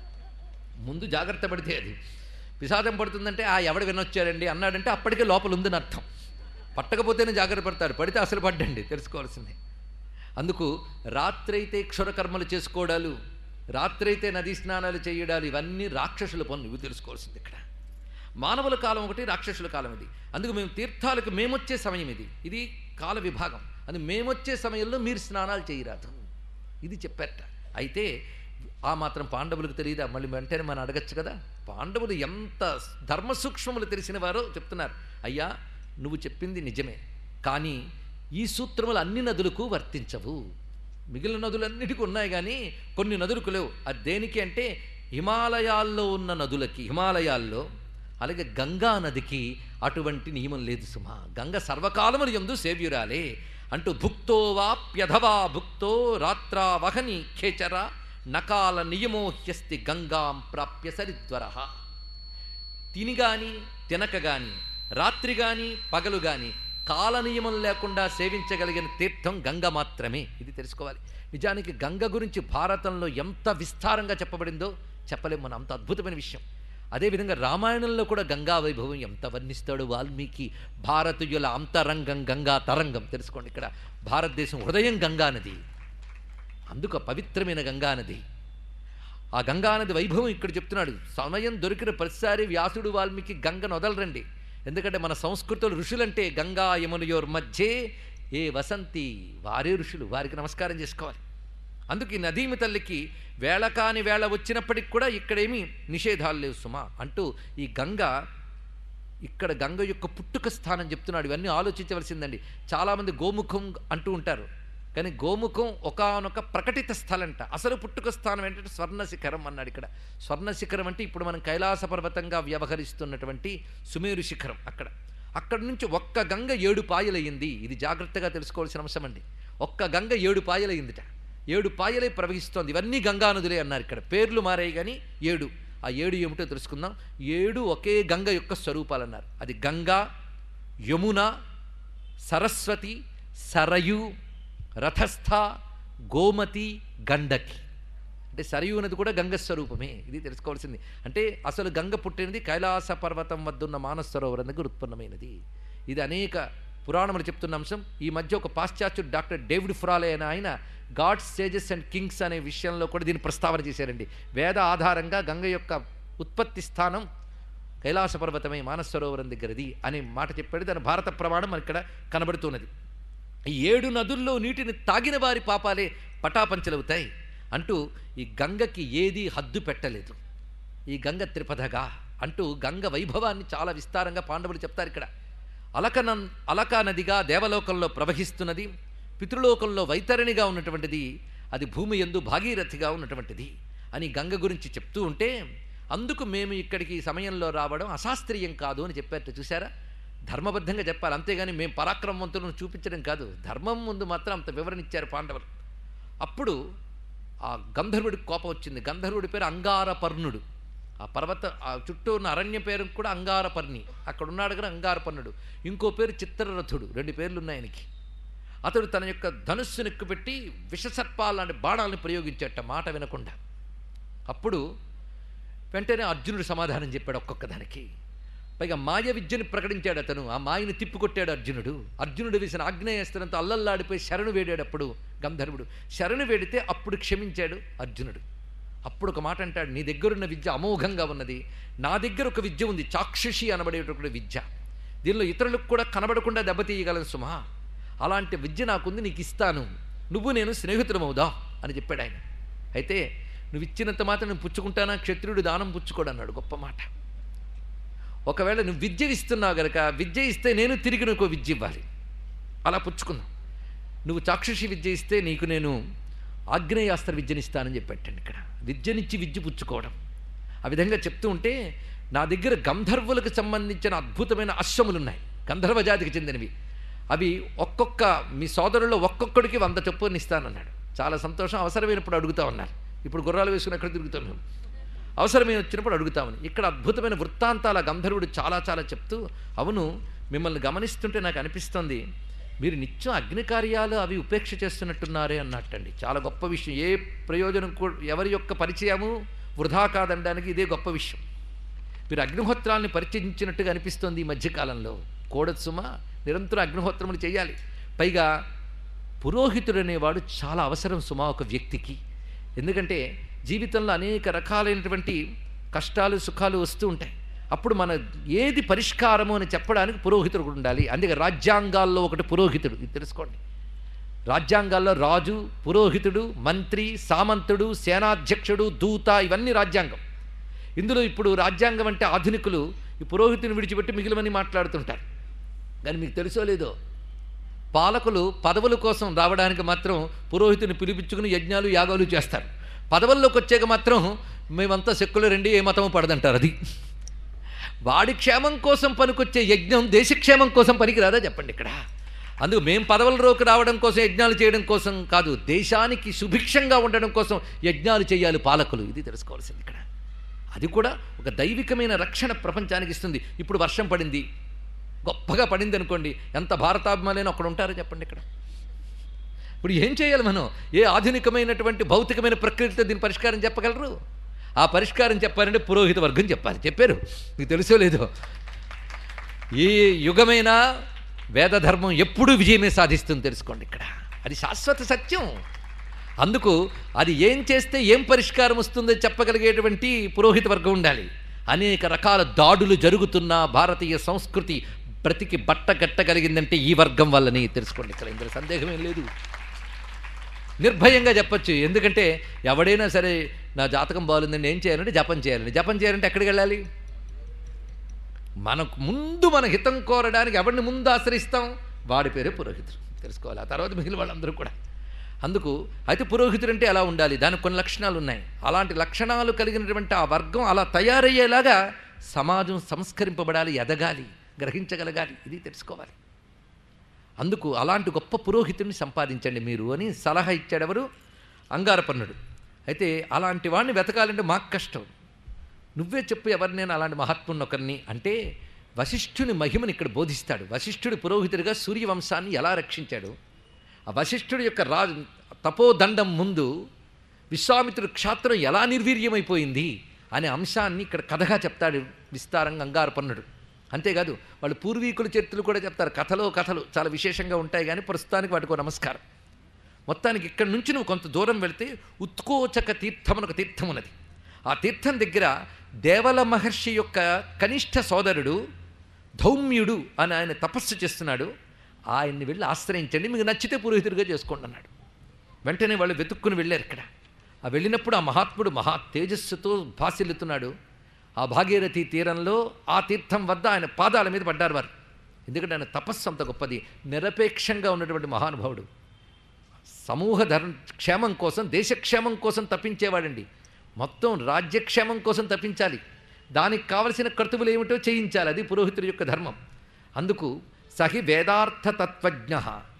ముందు జాగ్రత్త పడితే అది పిశాచం పడుతుందంటే ఆ ఎవడు వినొచ్చారండి అన్నాడంటే అప్పటికే లోపల ఉందని అర్థం పట్టకపోతేనే జాగ్రత్త పడతాడు పడితే అసలు పడ్డండి తెలుసుకోవాల్సిందే అందుకు రాత్రైతే క్షురకర్మలు చేసుకోవడాలు రాత్రైతే నదీ స్నానాలు చేయడాలు ఇవన్నీ రాక్షసుల పనులు ఇవి తెలుసుకోవాల్సింది ఇక్కడ మానవుల కాలం ఒకటి రాక్షసుల కాలం ఇది అందుకు మేము తీర్థాలకు మేమొచ్చే సమయం ఇది ఇది కాల విభాగం అది మేమొచ్చే సమయంలో మీరు స్నానాలు చేయరాదు ఇది చెప్పారట అయితే ఆ మాత్రం పాండవులకు తెలియదా మళ్ళీ వెంటనే మనం అడగచ్చు కదా పాండవులు ఎంత ధర్మ సూక్ష్మములు తెలిసిన వారో చెప్తున్నారు అయ్యా నువ్వు చెప్పింది నిజమే కానీ ఈ సూత్రములు అన్ని నదులకు వర్తించవు మిగిలిన నదులన్నిటికీ ఉన్నాయి కానీ కొన్ని నదులకు లేవు అది దేనికి అంటే హిమాలయాల్లో ఉన్న నదులకి హిమాలయాల్లో అలాగే గంగా నదికి అటువంటి నియమం లేదు సుమా గంగ సర్వకాలములు ఎందు సేవ్యురాలే అంటూ భుక్తో వాప్యధవా భుక్తో రాత్రా వహని ఖేచర నకాల నియమో హ్యస్తి గంగాం ప్రాప్య సరిద్వర తిని గాని తినక గాని రాత్రి గాని పగలు గాని కాల నియమం లేకుండా సేవించగలిగిన తీర్థం గంగ మాత్రమే ఇది తెలుసుకోవాలి నిజానికి గంగ గురించి భారతంలో ఎంత విస్తారంగా చెప్పబడిందో చెప్పలేము మనం అంత అద్భుతమైన విషయం అదేవిధంగా రామాయణంలో కూడా గంగా వైభవం ఎంత వర్ణిస్తాడు వాల్మీకి భారతీయుల అంతరంగం గంగా తరంగం తెలుసుకోండి ఇక్కడ భారతదేశం హృదయం గంగా నది అందుకు పవిత్రమైన గంగా నది ఆ గంగానది వైభవం ఇక్కడ చెప్తున్నాడు సమయం దొరికిన ప్రతిసారి వ్యాసుడు వాల్మీకి గంగను వదలరండి ఎందుకంటే మన సంస్కృతులు ఋషులంటే గంగా యమునయోర్ మధ్యే ఏ వసంతి వారే ఋషులు వారికి నమస్కారం చేసుకోవాలి అందుకు ఈ నదీమి తల్లికి వేళ కాని వేళ వచ్చినప్పటికి కూడా ఇక్కడేమీ నిషేధాలు లేవు సుమా అంటూ ఈ గంగ ఇక్కడ గంగ యొక్క పుట్టుక స్థానం చెప్తున్నాడు ఇవన్నీ ఆలోచించవలసిందండి చాలామంది గోముఖం అంటూ ఉంటారు కానీ గోముఖం ఒకనొక ప్రకటిత స్థలంట అసలు పుట్టుక స్థానం ఏంటంటే స్వర్ణ శిఖరం అన్నాడు ఇక్కడ స్వర్ణ శిఖరం అంటే ఇప్పుడు మనం కైలాస పర్వతంగా వ్యవహరిస్తున్నటువంటి సుమేరు శిఖరం అక్కడ అక్కడ నుంచి ఒక్క గంగ ఏడు పాయలయ్యింది ఇది జాగ్రత్తగా తెలుసుకోవాల్సిన అంశం అండి ఒక్క గంగ ఏడు పాయలయ్యిందిట ఏడు పాయలై ప్రవహిస్తోంది ఇవన్నీ గంగా నదులే అన్నారు ఇక్కడ పేర్లు మారాయి కానీ ఏడు ఆ ఏడు ఏమిటో తెలుసుకుందాం ఏడు ఒకే గంగ యొక్క స్వరూపాలు అన్నారు అది గంగా యమున సరస్వతి సరయు రథస్థ గోమతి గండకి అంటే సరయు నది కూడా గంగ స్వరూపమే ఇది తెలుసుకోవాల్సింది అంటే అసలు గంగ పుట్టినది కైలాస పర్వతం వద్ద ఉన్న మానస సరోవరం దగ్గర ఉత్పన్నమైనది ఇది అనేక పురాణములు చెప్తున్న అంశం ఈ మధ్య ఒక పాశ్చాత్యుడు డాక్టర్ డేవిడ్ ఫ్రాలే అనే ఆయన గాడ్స్ సేజెస్ అండ్ కింగ్స్ అనే విషయంలో కూడా దీన్ని ప్రస్తావన చేశారండి వేద ఆధారంగా గంగ యొక్క ఉత్పత్తి స్థానం కైలాస పర్వతమే మానస సరోవరం దగ్గరది అనే మాట చెప్పాడు దాని భారత ప్రమాణం మనకి ఇక్కడ కనబడుతున్నది ఈ ఏడు నదుల్లో నీటిని తాగిన వారి పాపాలే పటాపంచలవుతాయి అంటూ ఈ గంగకి ఏది హద్దు పెట్టలేదు ఈ గంగ త్రిపథగా అంటూ గంగ వైభవాన్ని చాలా విస్తారంగా పాండవులు చెప్తారు ఇక్కడ అలకన అలకా నదిగా దేవలోకంలో ప్రవహిస్తున్నది పితృలోకంలో వైతరణిగా ఉన్నటువంటిది అది భూమి ఎందు భాగీరథిగా ఉన్నటువంటిది అని గంగ గురించి చెప్తూ ఉంటే అందుకు మేము ఇక్కడికి ఈ సమయంలో రావడం అశాస్త్రీయం కాదు అని చెప్పారట చూసారా ధర్మబద్ధంగా చెప్పాలి అంతేగాని మేము పరాక్రమవంతులను చూపించడం కాదు ధర్మం ముందు మాత్రం అంత వివరణ ఇచ్చారు పాండవులు అప్పుడు ఆ గంధర్వుడికి కోపం వచ్చింది గంధర్వుడి పేరు అంగారపర్ణుడు ఆ పర్వత ఆ చుట్టూ ఉన్న అరణ్య పేరు కూడా అంగారపర్ణి అక్కడ ఉన్నాడు కదా అంగారపర్ణుడు ఇంకో పేరు చిత్రరథుడు రెండు పేర్లు ఉన్నాయి ఆయనకి అతడు తన యొక్క ధనుస్సును ఎక్కుపెట్టి విషసర్పాల లాంటి బాణాలను ప్రయోగించేట మాట వినకుండా అప్పుడు వెంటనే అర్జునుడు సమాధానం చెప్పాడు ఒక్కొక్క దానికి పైగా మాయ విద్యని ప్రకటించాడు అతను ఆ మాయని తిప్పికొట్టాడు అర్జునుడు అర్జునుడు వేసిన ఆగ్నేయస్త్రంతో అల్లల్లాడిపోయి శరణు వేడాడప్పుడు గంధర్వుడు శరణు వేడితే అప్పుడు క్షమించాడు అర్జునుడు అప్పుడు ఒక మాట అంటాడు నీ దగ్గరున్న విద్య అమోఘంగా ఉన్నది నా దగ్గర ఒక విద్య ఉంది చాక్షుషి అనబడేటటువంటి విద్య దీనిలో ఇతరులకు కూడా కనబడకుండా దెబ్బతీయగలను సుమా అలాంటి విద్య నాకుంది నీకు ఇస్తాను నువ్వు నేను స్నేహితులమవుదాం అని చెప్పాడు ఆయన అయితే నువ్వు ఇచ్చినంత మాత్రం నేను పుచ్చుకుంటానా క్షత్రుడు దానం పుచ్చుకోడు అన్నాడు గొప్ప మాట ఒకవేళ నువ్వు విద్య ఇస్తున్నావు గనక విద్య ఇస్తే నేను తిరిగి నీకు విద్య ఇవ్వాలి అలా పుచ్చుకుందాం నువ్వు చాక్షుషి విద్య ఇస్తే నీకు నేను ఆగ్నేయాస్త్ర విద్యని ఇస్తానని చెప్పాటండి ఇక్కడ విద్యనిచ్చి విద్య పుచ్చుకోవడం ఆ విధంగా చెప్తూ ఉంటే నా దగ్గర గంధర్వులకు సంబంధించిన అద్భుతమైన అశ్వములు ఉన్నాయి గంధర్వ జాతికి చెందినవి అవి ఒక్కొక్క మీ సోదరుల్లో ఒక్కొక్కడికి వంద చొప్పుని ఇస్తానన్నాడు చాలా సంతోషం అవసరమైనప్పుడు అడుగుతా ఉన్నారు ఇప్పుడు గుర్రాలు వేసుకుని ఎక్కడ తిరుగుతాం మేము అవసరమైన వచ్చినప్పుడు అడుగుతామని ఇక్కడ అద్భుతమైన వృత్తాంతాల గంధర్వుడు చాలా చాలా చెప్తూ అవును మిమ్మల్ని గమనిస్తుంటే నాకు అనిపిస్తుంది మీరు నిత్యం అగ్ని కార్యాలు అవి ఉపేక్ష చేస్తున్నట్టున్నారే అన్నట్టండి చాలా గొప్ప విషయం ఏ ప్రయోజనం కూడా ఎవరి యొక్క పరిచయము వృధా కాదనడానికి ఇదే గొప్ప విషయం మీరు అగ్నిహోత్రాలని పరిచయించినట్టుగా అనిపిస్తోంది ఈ మధ్యకాలంలో కోడసుమ నిరంతరం అగ్నిహోత్రములు చేయాలి పైగా పురోహితుడు అనేవాడు చాలా అవసరం సుమా ఒక వ్యక్తికి ఎందుకంటే జీవితంలో అనేక రకాలైనటువంటి కష్టాలు సుఖాలు వస్తూ ఉంటాయి అప్పుడు మన ఏది పరిష్కారము అని చెప్పడానికి పురోహితుడు కూడా ఉండాలి అందుకే రాజ్యాంగాల్లో ఒకటి పురోహితుడు ఇది తెలుసుకోండి రాజ్యాంగాల్లో రాజు పురోహితుడు మంత్రి సామంతుడు సేనాధ్యక్షుడు దూత ఇవన్నీ రాజ్యాంగం ఇందులో ఇప్పుడు రాజ్యాంగం అంటే ఆధునికులు ఈ పురోహితుని విడిచిపెట్టి మిగిలినవన్నీ మాట్లాడుతుంటారు కానీ మీకు తెలుసో లేదో పాలకులు పదవుల కోసం రావడానికి మాత్రం పురోహితుని పిలిపించుకుని యజ్ఞాలు యాగాలు చేస్తారు పదవుల్లోకి వచ్చాక మాత్రం మేమంతా సెక్కులర్ అండి ఏ మతము పడదంటారు అది వాడి క్షేమం కోసం పనికొచ్చే యజ్ఞం దేశక్షేమం కోసం పనికిరాదా చెప్పండి ఇక్కడ అందుకు మేము పదవులలోకి రావడం కోసం యజ్ఞాలు చేయడం కోసం కాదు దేశానికి సుభిక్షంగా ఉండడం కోసం యజ్ఞాలు చేయాలి పాలకులు ఇది తెలుసుకోవాల్సింది ఇక్కడ అది కూడా ఒక దైవికమైన రక్షణ ప్రపంచానికి ఇస్తుంది ఇప్పుడు వర్షం పడింది గొప్పగా పడింది అనుకోండి ఎంత భారతాభిమానులైనా అక్కడ ఉంటారో చెప్పండి ఇక్కడ ఇప్పుడు ఏం చేయాలి మనం ఏ ఆధునికమైనటువంటి భౌతికమైన ప్రక్రియతో దీని పరిష్కారం చెప్పగలరు ఆ పరిష్కారం చెప్పాలంటే పురోహిత వర్గం చెప్పాలి చెప్పారు మీకు తెలుసో లేదో ఈ యుగమైన వేదధర్మం ఎప్పుడూ విజయమే సాధిస్తుంది తెలుసుకోండి ఇక్కడ అది శాశ్వత సత్యం అందుకు అది ఏం చేస్తే ఏం పరిష్కారం వస్తుందో చెప్పగలిగేటువంటి పురోహిత వర్గం ఉండాలి అనేక రకాల దాడులు జరుగుతున్న భారతీయ సంస్కృతి బ్రతికి బట్ట కట్టగలిగిందంటే ఈ వర్గం వల్లని తెలుసుకోండి ఇక్కడ ఇందులో సందేహం ఏం లేదు నిర్భయంగా చెప్పొచ్చు ఎందుకంటే ఎవడైనా సరే నా జాతకం బాగుందండి ఏం చేయాలంటే జపం చేయాలండి జపం చేయాలంటే ఎక్కడికి వెళ్ళాలి మనకు ముందు మన హితం కోరడానికి ఎవరిని ముందు ఆశ్రయిస్తాం వాడి పేరే పురోహితుడు తెలుసుకోవాలి ఆ తర్వాత మిగిలిన వాళ్ళందరూ కూడా అందుకు అయితే పురోహితుడు అంటే ఎలా ఉండాలి దానికి కొన్ని లక్షణాలు ఉన్నాయి అలాంటి లక్షణాలు కలిగినటువంటి ఆ వర్గం అలా తయారయ్యేలాగా సమాజం సంస్కరింపబడాలి ఎదగాలి గ్రహించగలగాలి ఇది తెలుసుకోవాలి అందుకు అలాంటి గొప్ప పురోహితుడిని సంపాదించండి మీరు అని సలహా ఇచ్చాడెవరు అంగారపన్నుడు అయితే అలాంటి వాడిని వెతకాలంటే మాకు కష్టం నువ్వే చెప్పు ఎవరినైనా అలాంటి మహాత్ముని ఒకరిని అంటే వశిష్ఠుని మహిమని ఇక్కడ బోధిస్తాడు వశిష్ఠుడు పురోహితుడిగా సూర్యవంశాన్ని ఎలా రక్షించాడు ఆ వశిష్ఠుడి యొక్క రా తపోదండం ముందు విశ్వామిత్రుడు క్షాత్రం ఎలా నిర్వీర్యమైపోయింది అనే అంశాన్ని ఇక్కడ కథగా చెప్తాడు విస్తారంగా అంగారపన్నుడు అంతేకాదు వాళ్ళు పూర్వీకుల చరిత్రలు కూడా చెప్తారు కథలో కథలు చాలా విశేషంగా ఉంటాయి కానీ ప్రస్తుతానికి వాటికో నమస్కారం మొత్తానికి ఇక్కడి నుంచి నువ్వు కొంత దూరం వెళితే ఉత్కోచక తీర్థం అని ఒక తీర్థం ఉన్నది ఆ తీర్థం దగ్గర దేవల మహర్షి యొక్క కనిష్ట సోదరుడు ధౌమ్యుడు అని ఆయన తపస్సు చేస్తున్నాడు ఆయన్ని వెళ్ళి ఆశ్రయించండి మీకు నచ్చితే పురోహితుడిగా చేసుకోండి అన్నాడు వెంటనే వాళ్ళు వెతుక్కుని వెళ్ళారు ఇక్కడ ఆ వెళ్ళినప్పుడు ఆ మహాత్ముడు మహా తేజస్సుతో భాసిల్లుతున్నాడు ఆ భాగీరథి తీరంలో ఆ తీర్థం వద్ద ఆయన పాదాల మీద పడ్డారు వారు ఎందుకంటే ఆయన తపస్సు అంత గొప్పది నిరపేక్షంగా ఉన్నటువంటి మహానుభావుడు సమూహ ధర్మ క్షేమం కోసం దేశక్షేమం కోసం తప్పించేవాడండి మొత్తం రాజ్యక్షేమం కోసం తప్పించాలి దానికి కావలసిన కర్తవులు ఏమిటో చేయించాలి అది పురోహితుడి యొక్క ధర్మం అందుకు సహి వేదార్థ తత్వజ్ఞ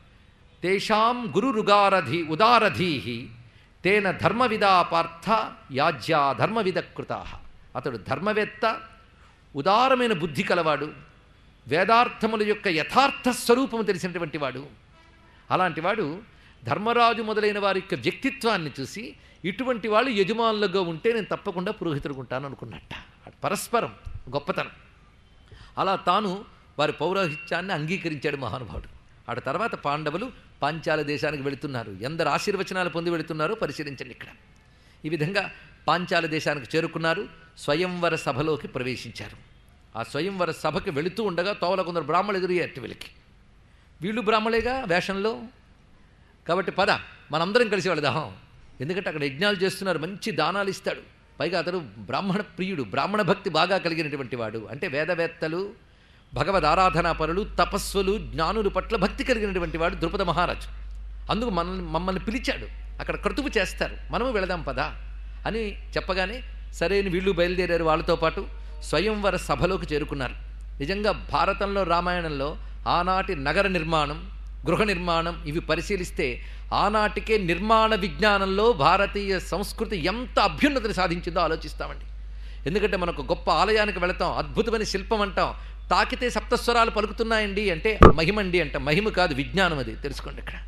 తేషాం గురురుగారధి ఉదారధీ తేన ధర్మవిదా పార్థ యాజ్యా ధర్మవిద కృతా అతడు ధర్మవేత్త ఉదారమైన బుద్ధి కలవాడు వేదార్థముల యొక్క యథార్థ స్వరూపము తెలిసినటువంటి వాడు అలాంటి వాడు ధర్మరాజు మొదలైన వారి యొక్క వ్యక్తిత్వాన్ని చూసి ఇటువంటి వాళ్ళు యజమానులుగా ఉంటే నేను తప్పకుండా పురోహితుడుకుంటాను అనుకున్నట్ట అటు పరస్పరం గొప్పతనం అలా తాను వారి పౌరోహిత్యాన్ని అంగీకరించాడు మహానుభావుడు ఆడ తర్వాత పాండవులు పాంచాల దేశానికి వెళుతున్నారు ఎందరు ఆశీర్వచనాలు పొంది వెళుతున్నారో పరిశీలించండి ఇక్కడ ఈ విధంగా పాంచాల దేశానికి చేరుకున్నారు స్వయంవర సభలోకి ప్రవేశించారు ఆ స్వయంవర సభకి వెళుతూ ఉండగా తోవల కొందరు బ్రాహ్మణులు ఎదురయ్యారు వీళ్ళకి వీళ్ళు బ్రాహ్మణులేగా వేషంలో కాబట్టి పద మనందరం కలిసి వెళదాం ఎందుకంటే అక్కడ యజ్ఞాలు చేస్తున్నారు మంచి దానాలు ఇస్తాడు పైగా అతడు బ్రాహ్మణ ప్రియుడు బ్రాహ్మణ భక్తి బాగా కలిగినటువంటి వాడు అంటే వేదవేత్తలు భగవద్ ఆరాధనాపరులు తపస్సులు జ్ఞానుల పట్ల భక్తి కలిగినటువంటి వాడు ద్రుపద మహారాజు అందుకు మనల్ని మమ్మల్ని పిలిచాడు అక్కడ క్రతువు చేస్తారు మనము వెళదాం పదా అని చెప్పగానే సరైన వీళ్ళు బయలుదేరారు వాళ్ళతో పాటు స్వయంవర సభలోకి చేరుకున్నారు నిజంగా భారతంలో రామాయణంలో ఆనాటి నగర నిర్మాణం గృహ నిర్మాణం ఇవి పరిశీలిస్తే ఆనాటికే నిర్మాణ విజ్ఞానంలో భారతీయ సంస్కృతి ఎంత అభ్యున్నతిని సాధించిందో ఆలోచిస్తామండి ఎందుకంటే మనకు గొప్ప ఆలయానికి వెళతాం అద్భుతమైన శిల్పం అంటాం తాకితే సప్తస్వరాలు పలుకుతున్నాయండి అంటే మహిమండి అంట మహిమ కాదు విజ్ఞానం అది తెలుసుకోండి ఇక్కడ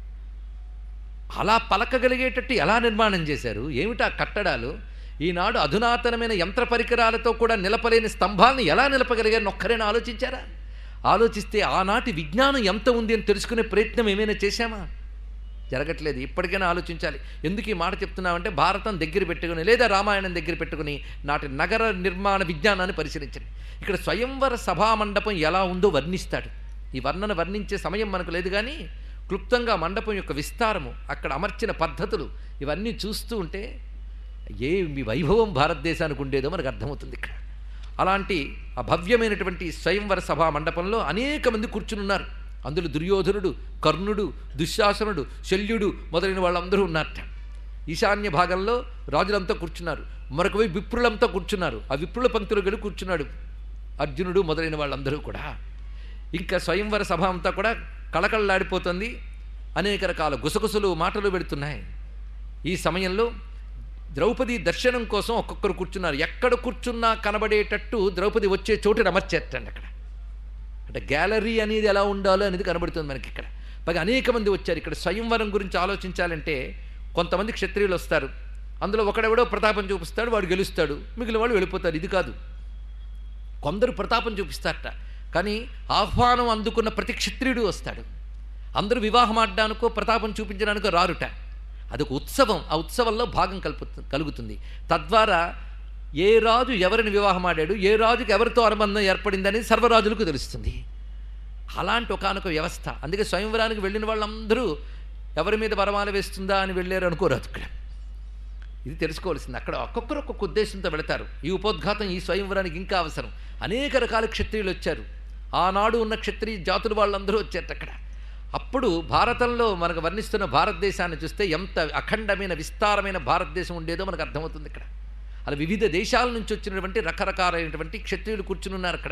అలా పలకగలిగేటట్టు ఎలా నిర్మాణం చేశారు ఏమిటా కట్టడాలు ఈనాడు అధునాతనమైన యంత్ర పరికరాలతో కూడా నిలపలేని స్తంభాలను ఎలా నిలపగలిగారని ఒక్కరైనా ఆలోచించారా ఆలోచిస్తే ఆనాటి విజ్ఞానం ఎంత ఉంది అని తెలుసుకునే ప్రయత్నం ఏమైనా చేశామా జరగట్లేదు ఇప్పటికైనా ఆలోచించాలి ఎందుకు ఈ మాట చెప్తున్నామంటే భారతం దగ్గర పెట్టుకుని లేదా రామాయణం దగ్గర పెట్టుకుని నాటి నగర నిర్మాణ విజ్ఞానాన్ని పరిశీలించండి ఇక్కడ స్వయంవర సభామండపం ఎలా ఉందో వర్ణిస్తాడు ఈ వర్ణన వర్ణించే సమయం మనకు లేదు కానీ క్లుప్తంగా మండపం యొక్క విస్తారము అక్కడ అమర్చిన పద్ధతులు ఇవన్నీ చూస్తూ ఉంటే ఏ మీ వైభవం భారతదేశానికి ఉండేదో మనకు అర్థమవుతుంది ఇక్కడ అలాంటి అభవ్యమైనటువంటి స్వయంవర సభా మండపంలో అనేక మంది కూర్చునున్నారు అందులో దుర్యోధనుడు కర్ణుడు దుశ్శాసనుడు శల్యుడు మొదలైన వాళ్ళందరూ ఉన్నారట ఈశాన్య భాగంలో రాజులంతా కూర్చున్నారు మరొక వైపు విప్రులంతా కూర్చున్నారు ఆ విప్రుల పంక్తులు గడి కూర్చున్నాడు అర్జునుడు మొదలైన వాళ్ళందరూ కూడా ఇంకా స్వయంవర సభ అంతా కూడా కళకళలాడిపోతుంది అనేక రకాల గుసగుసలు మాటలు పెడుతున్నాయి ఈ సమయంలో ద్రౌపది దర్శనం కోసం ఒక్కొక్కరు కూర్చున్నారు ఎక్కడ కూర్చున్నా కనబడేటట్టు ద్రౌపది వచ్చే చోటు అమర్చేటండి అక్కడ అంటే గ్యాలరీ అనేది ఎలా ఉండాలో అనేది కనబడుతుంది మనకి ఇక్కడ పైగా అనేక మంది వచ్చారు ఇక్కడ స్వయంవరం గురించి ఆలోచించాలంటే కొంతమంది క్షత్రియులు వస్తారు అందులో ఒకడెవడో ప్రతాపం చూపిస్తాడు వాడు గెలుస్తాడు మిగిలిన వాళ్ళు వెళ్ళిపోతారు ఇది కాదు కొందరు ప్రతాపం చూపిస్తారట కానీ ఆహ్వానం అందుకున్న ప్రతి క్షత్రియుడు వస్తాడు అందరూ వివాహం ఆడడానికో ప్రతాపం చూపించడానికో రారుట అదొక ఉత్సవం ఆ ఉత్సవంలో భాగం కలుపు కలుగుతుంది తద్వారా ఏ రాజు ఎవరిని వివాహం ఆడాడు ఏ రాజుకి ఎవరితో అనుబంధం ఏర్పడింది సర్వరాజులకు తెలుస్తుంది అలాంటి ఒకనొక వ్యవస్థ అందుకే స్వయంవరానికి వెళ్ళిన వాళ్ళందరూ ఎవరి మీద వరమాల వేస్తుందా అని వెళ్ళారు అనుకోరాదు ఇక్కడ ఇది తెలుసుకోవాల్సింది అక్కడ ఒక్కొక్కరు ఒక్కొక్క ఉద్దేశంతో వెళతారు ఈ ఉపోద్ఘాతం ఈ స్వయంవరానికి ఇంకా అవసరం అనేక రకాల క్షత్రియులు వచ్చారు ఆనాడు ఉన్న క్షత్రియ జాతులు వాళ్ళందరూ వచ్చారు అక్కడ అప్పుడు భారతంలో మనకు వర్ణిస్తున్న భారతదేశాన్ని చూస్తే ఎంత అఖండమైన విస్తారమైన భారతదేశం ఉండేదో మనకు అర్థమవుతుంది ఇక్కడ అలా వివిధ దేశాల నుంచి వచ్చినటువంటి రకరకాలైనటువంటి క్షత్రియులు కూర్చుని ఉన్నారు అక్కడ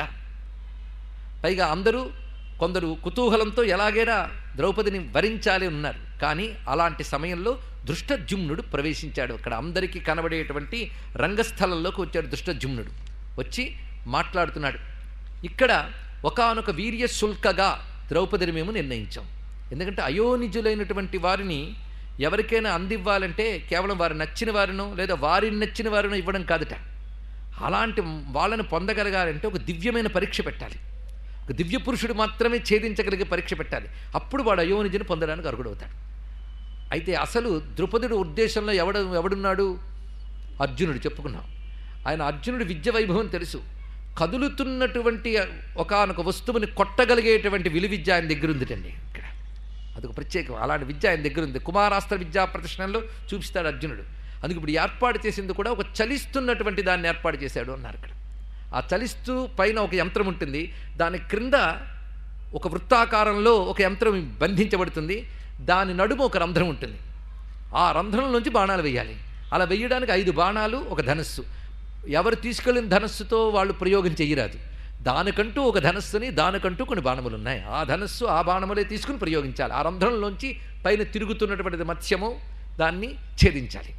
పైగా అందరూ కొందరు కుతూహలంతో ఎలాగైనా ద్రౌపదిని వరించాలి ఉన్నారు కానీ అలాంటి సమయంలో దృష్టజుమ్నుడు ప్రవేశించాడు అక్కడ అందరికీ కనబడేటువంటి రంగస్థలంలోకి వచ్చాడు దృష్టజుమ్నుడు వచ్చి మాట్లాడుతున్నాడు ఇక్కడ ఒకానొక వీర్య శుల్కగా ద్రౌపదిని మేము నిర్ణయించాం ఎందుకంటే అయోనిజులైనటువంటి వారిని ఎవరికైనా అందివ్వాలంటే కేవలం వారు నచ్చిన వారినో లేదా వారిని నచ్చిన వారినో ఇవ్వడం కాదట అలాంటి వాళ్ళని పొందగలగాలంటే ఒక దివ్యమైన పరీక్ష పెట్టాలి ఒక దివ్య పురుషుడు మాత్రమే ఛేదించగలిగే పరీక్ష పెట్టాలి అప్పుడు వాడు అయోనిజుని పొందడానికి అర్హుడవుతాడు అయితే అసలు ద్రుపదుడు ఉద్దేశంలో ఎవడు ఎవడున్నాడు అర్జునుడు చెప్పుకున్నాం ఆయన అర్జునుడి విద్య వైభవం తెలుసు కదులుతున్నటువంటి ఒకానొక వస్తువుని కొట్టగలిగేటువంటి విలు విద్య ఆయన దగ్గర ఉందిటండి ఇక్కడ అదొక ప్రత్యేకం అలాంటి విద్య ఆయన దగ్గర ఉంది కుమారాస్త్ర విద్యా ప్రదర్శనలో చూపిస్తాడు అర్జునుడు అందుకు ఇప్పుడు ఏర్పాటు చేసింది కూడా ఒక చలిస్తున్నటువంటి దాన్ని ఏర్పాటు చేశాడు అన్నారు ఇక్కడ ఆ చలిస్తూ పైన ఒక యంత్రం ఉంటుంది దాని క్రింద ఒక వృత్తాకారంలో ఒక యంత్రం బంధించబడుతుంది దాని నడుము ఒక రంధ్రం ఉంటుంది ఆ రంధ్రం నుంచి బాణాలు వేయాలి అలా వేయడానికి ఐదు బాణాలు ఒక ధనస్సు ఎవరు తీసుకెళ్ళిన ధనస్సుతో వాళ్ళు ప్రయోగం చెయ్యరాదు దానికంటూ ఒక ధనస్సుని దానికంటూ కొన్ని బాణములు ఉన్నాయి ఆ ధనస్సు ఆ బాణములే తీసుకుని ప్రయోగించాలి ఆ రంధ్రంలోంచి పైన తిరుగుతున్నటువంటి మత్స్యము దాన్ని ఛేదించాలి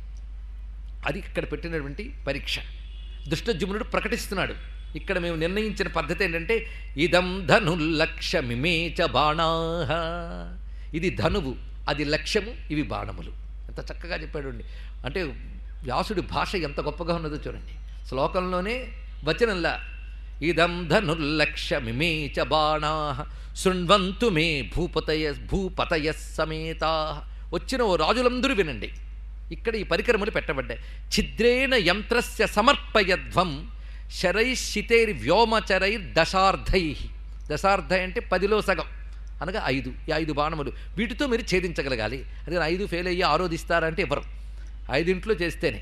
అది ఇక్కడ పెట్టినటువంటి పరీక్ష దుష్టజుమ్నుడు ప్రకటిస్తున్నాడు ఇక్కడ మేము నిర్ణయించిన పద్ధతి ఏంటంటే ఇదం ధనుల్లక్ష్యమిమే చ బాణాహ ఇది ధనువు అది లక్ష్యము ఇవి బాణములు ఎంత చక్కగా చెప్పాడు అండి అంటే వ్యాసుడి భాష ఎంత గొప్పగా ఉన్నదో చూడండి శ్లోకంలోనే వచనంలా ఇదం ధనుర్లక్ష్యమిమే చ బాణా శృణ్వంతు మే భూపతయ భూపతయ సమేతా వచ్చిన ఓ రాజులందరూ వినండి ఇక్కడ ఈ పరికరములు పెట్టబడ్డాయి ఛిద్రేణ యంత్రస్య సమర్పయధ్వం శరైశితైర్ వ్యోమచరైర్ దశార్ధై దశార్ధ అంటే పదిలో సగం అనగా ఐదు ఈ ఐదు బాణములు వీటితో మీరు ఛేదించగలగాలి అది ఐదు ఫెయిల్ అయ్యి ఆరోధిస్తారంటే ఇవ్వరు ఐదింట్లో చేస్తేనే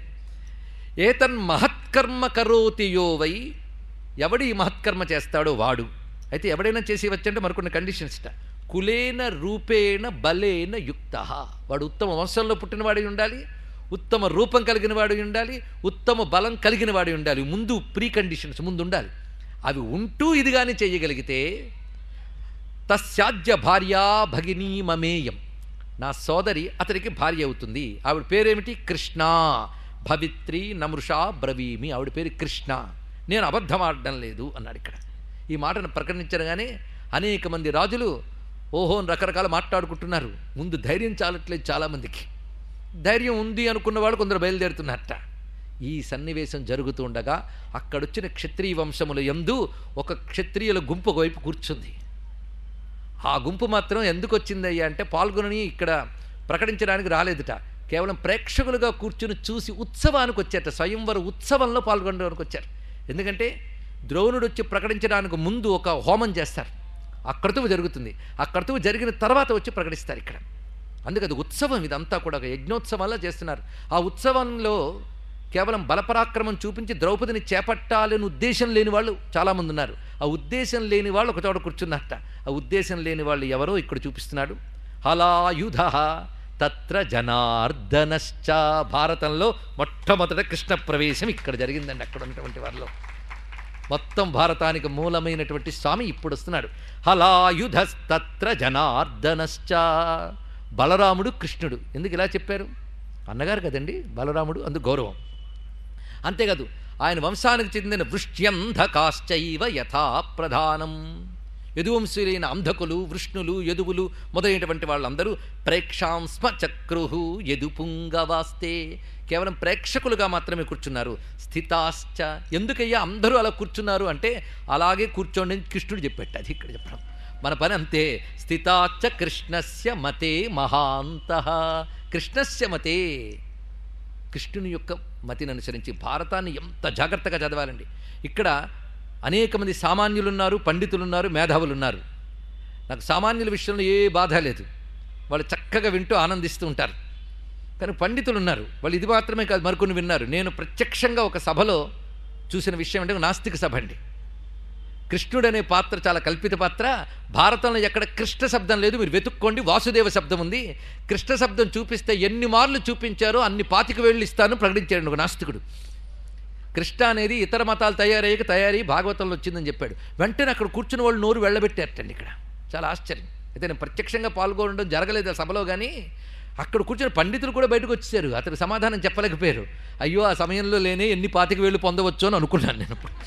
ఏతన్ మహత్కర్మ కరోతి యో వై ఎవడు ఈ మహత్కర్మ చేస్తాడో వాడు అయితే ఎవడైనా చేసి వచ్చంటే మరికొన్ని కండిషన్స్ ఇట కులేన రూపేణ బలేన యుక్త వాడు ఉత్తమ వంశంలో పుట్టినవాడి ఉండాలి ఉత్తమ రూపం కలిగిన వాడు ఉండాలి ఉత్తమ బలం కలిగిన వాడి ఉండాలి ముందు ప్రీ కండిషన్స్ ముందు ఉండాలి అవి ఉంటూ ఇది కానీ చేయగలిగితే తస్యాజ్య భార్యా భగినీ మమేయం నా సోదరి అతనికి భార్య అవుతుంది ఆవిడ పేరేమిటి కృష్ణ భవిత్రి నమృషా బ్రవీమి ఆవిడ పేరు కృష్ణ నేను అబద్ధం ఆడడం లేదు అన్నాడు ఇక్కడ ఈ మాటను ప్రకటించగానే అనేక మంది రాజులు ఓహో అని రకరకాల మాట్లాడుకుంటున్నారు ముందు ధైర్యం చాలట్లేదు చాలామందికి ధైర్యం ఉంది అనుకున్న వాళ్ళు కొందరు బయలుదేరుతున్నారట ఈ సన్నివేశం జరుగుతూ ఉండగా అక్కడొచ్చిన క్షత్రియ వంశముల ఎందు ఒక క్షత్రియుల గుంపు వైపు కూర్చుంది ఆ గుంపు మాత్రం ఎందుకు వచ్చిందయ్యా అంటే పాల్గొనని ఇక్కడ ప్రకటించడానికి రాలేదుట కేవలం ప్రేక్షకులుగా కూర్చుని చూసి ఉత్సవానికి వచ్చారట స్వయంవర ఉత్సవంలో పాల్గొనడానికి వచ్చారు ఎందుకంటే ద్రోణుడు వచ్చి ప్రకటించడానికి ముందు ఒక హోమం చేస్తారు ఆ క్రతువు జరుగుతుంది ఆ క్రతువు జరిగిన తర్వాత వచ్చి ప్రకటిస్తారు ఇక్కడ అందుకే అది ఉత్సవం ఇదంతా కూడా ఒక యజ్ఞోత్సవాల్లో చేస్తున్నారు ఆ ఉత్సవంలో కేవలం బలపరాక్రమం చూపించి ద్రౌపదిని చేపట్టాలని ఉద్దేశం లేని వాళ్ళు చాలామంది ఉన్నారు ఆ ఉద్దేశం లేని వాళ్ళు ఒక చోట కూర్చున్నారట ఆ ఉద్దేశం లేని వాళ్ళు ఎవరో ఇక్కడ చూపిస్తున్నాడు హలాయుధ తత్ర జనార్దనశ్చ భారతంలో మొట్టమొదట కృష్ణ ప్రవేశం ఇక్కడ జరిగిందండి అక్కడ ఉన్నటువంటి వారిలో మొత్తం భారతానికి మూలమైనటువంటి స్వామి ఇప్పుడు వస్తున్నాడు హలాయుధస్తత్ర జనార్దనశ్చ బలరాముడు కృష్ణుడు ఎందుకు ఇలా చెప్పారు అన్నగారు కదండి బలరాముడు అందు గౌరవం అంతేకాదు ఆయన వంశానికి చెందిన వృష్ట్యంధకాశ్చైవ యథా ప్రధానం యదువంశీయులైన అంధకులు వృష్ణులు యదువులు మొదలైనటువంటి వాళ్ళందరూ ప్రేక్షాంస్మ చక్రుహు యదుపుంగవాస్తే కేవలం ప్రేక్షకులుగా మాత్రమే కూర్చున్నారు స్థితాశ్చ ఎందుకయ్యా అందరూ అలా కూర్చున్నారు అంటే అలాగే కూర్చోండి అని కృష్ణుడు చెప్పాడు అది ఇక్కడ చెప్పడం మన పని అంతే స్థితాశ్చ కృష్ణస్య మతే మహాంత కృష్ణస్య మతే కృష్ణుని యొక్క మతిని అనుసరించి భారతాన్ని ఎంత జాగ్రత్తగా చదవాలండి ఇక్కడ అనేక మంది సామాన్యులు ఉన్నారు పండితులు ఉన్నారు మేధావులు ఉన్నారు నాకు సామాన్యుల విషయంలో ఏ బాధ లేదు వాళ్ళు చక్కగా వింటూ ఆనందిస్తూ ఉంటారు కానీ పండితులు ఉన్నారు వాళ్ళు ఇది మాత్రమే కాదు మరికొన్ని విన్నారు నేను ప్రత్యక్షంగా ఒక సభలో చూసిన విషయం అంటే నాస్తిక సభ అండి కృష్ణుడు అనే పాత్ర చాలా కల్పిత పాత్ర భారతంలో ఎక్కడ కృష్ణ శబ్దం లేదు మీరు వెతుక్కోండి వాసుదేవ శబ్దం ఉంది కృష్ణ శబ్దం చూపిస్తే ఎన్ని మార్లు చూపించారో అన్ని పాతిక వేళ్ళు ఇస్తాను ప్రకటించాడు ఒక నాస్తికుడు కృష్ణ అనేది ఇతర మతాలు తయారయ్యాక తయారీ భాగవతంలో వచ్చిందని చెప్పాడు వెంటనే అక్కడ కూర్చున్న వాళ్ళు నోరు వెళ్ళబెట్టారటండి ఇక్కడ చాలా ఆశ్చర్యం అయితే నేను ప్రత్యక్షంగా పాల్గొనడం జరగలేదు ఆ సభలో కానీ అక్కడ కూర్చున్న పండితులు కూడా బయటకు వచ్చేసారు అతను సమాధానం చెప్పలేకపోయారు అయ్యో ఆ సమయంలో లేనే ఎన్ని పాతిక వేళ్ళు పొందవచ్చు అని అనుకున్నాను నేను అప్పుడు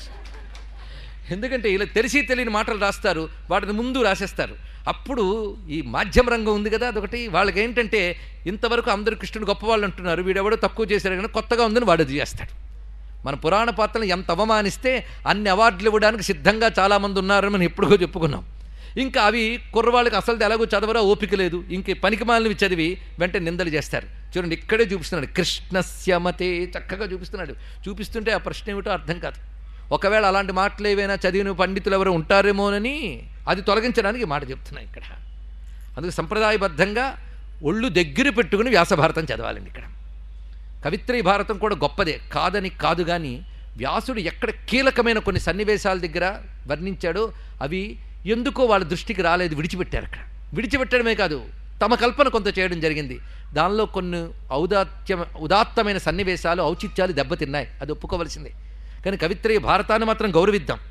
ఎందుకంటే ఇలా తెలిసి తెలియని మాటలు రాస్తారు వాటిని ముందు రాసేస్తారు అప్పుడు ఈ మాధ్యమ రంగం ఉంది కదా అదొకటి వాళ్ళకి ఏంటంటే ఇంతవరకు అందరూ కృష్ణుడు గొప్పవాళ్ళు అంటున్నారు వీడెవడో తక్కువ చేశారు కానీ కొత్తగా ఉందని వాడు అది చేస్తాడు మన పురాణ పాత్రలు ఎంత అవమానిస్తే అన్ని అవార్డులు ఇవ్వడానికి సిద్ధంగా చాలామంది ఉన్నారని మనం ఎప్పుడుగో చెప్పుకున్నాం ఇంకా అవి కుర్రవాళ్ళకి అసలు ఎలాగో చదవరా ఓపిక లేదు ఇంక పనికి మాలినవి చదివి వెంటనే నిందలు చేస్తారు చూడండి ఇక్కడే చూపిస్తున్నాడు కృష్ణస్యమతే చక్కగా చూపిస్తున్నాడు చూపిస్తుంటే ఆ ప్రశ్న ఏమిటో అర్థం కాదు ఒకవేళ అలాంటి మాటలు ఏవైనా చదివిన పండితులు ఎవరు ఉంటారేమోనని అది తొలగించడానికి ఈ మాట చెప్తున్నా ఇక్కడ అందుకు సంప్రదాయబద్ధంగా ఒళ్ళు దగ్గర పెట్టుకుని వ్యాసభారతం చదవాలండి ఇక్కడ కవిత్రీ భారతం కూడా గొప్పదే కాదని కాదు కానీ వ్యాసుడు ఎక్కడ కీలకమైన కొన్ని సన్నివేశాల దగ్గర వర్ణించాడో అవి ఎందుకో వాళ్ళ దృష్టికి రాలేదు విడిచిపెట్టారు అక్కడ విడిచిపెట్టడమే కాదు తమ కల్పన కొంత చేయడం జరిగింది దానిలో కొన్ని ఔదాత్య ఉదాత్తమైన సన్నివేశాలు ఔచిత్యాలు దెబ్బతిన్నాయి అది ఒప్పుకోవలసిందే కానీ కవిత్రయ భారతాన్ని మాత్రం గౌరవిద్దాం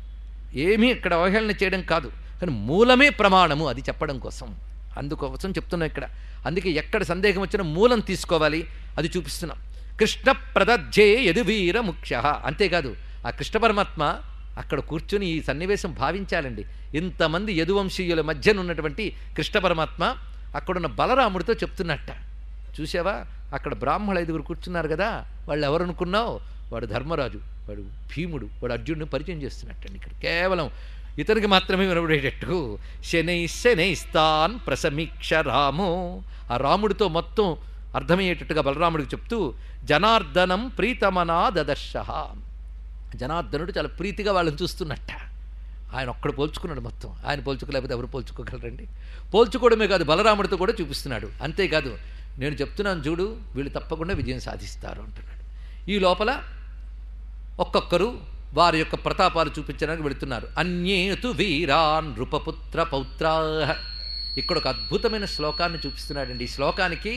ఏమీ ఇక్కడ అవహేళన చేయడం కాదు కానీ మూలమే ప్రమాణము అది చెప్పడం కోసం అందుకోసం చెప్తున్నాం ఇక్కడ అందుకే ఎక్కడ సందేహం వచ్చినా మూలం తీసుకోవాలి అది చూపిస్తున్నాం కృష్ణ ప్రదజ్జే యదువీర ముఖ్య అంతేకాదు ఆ కృష్ణ పరమాత్మ అక్కడ కూర్చుని ఈ సన్నివేశం భావించాలండి ఇంతమంది యదువంశీయుల మధ్యన ఉన్నటువంటి కృష్ణ పరమాత్మ అక్కడున్న బలరాముడితో చెప్తున్నట్ట చూసావా అక్కడ బ్రాహ్మణులు ఐదుగురు కూర్చున్నారు కదా వాళ్ళు ఎవరు అనుకున్నావు వాడు ధర్మరాజు వాడు భీముడు వాడు అర్జునుడిని పరిచయం చేస్తున్నట్టండి ఇక్కడ కేవలం ఇతనికి మాత్రమే వినబడేటట్టు శనై శనైస్తాన్ ప్రసమీక్ష రామో ఆ రాముడితో మొత్తం అర్థమయ్యేటట్టుగా బలరాముడికి చెప్తూ జనార్దనం ప్రీతమనా దదర్శ జనార్దనుడు చాలా ప్రీతిగా వాళ్ళని చూస్తున్నట్ట ఆయన ఒక్కడు పోల్చుకున్నాడు మొత్తం ఆయన పోల్చుకోలేకపోతే ఎవరు పోల్చుకోగలరండి పోల్చుకోవడమే కాదు బలరాముడితో కూడా చూపిస్తున్నాడు అంతేకాదు నేను చెప్తున్నాను చూడు వీళ్ళు తప్పకుండా విజయం సాధిస్తారు అంటున్నాడు ఈ లోపల ఒక్కొక్కరు వారి యొక్క ప్రతాపాలు చూపించడానికి వెళుతున్నారు అన్యేతు వీరాన్ నృపపుత్ర పౌత్రా ఇక్కడ ఒక అద్భుతమైన శ్లోకాన్ని చూపిస్తున్నాడండి ఈ శ్లోకానికి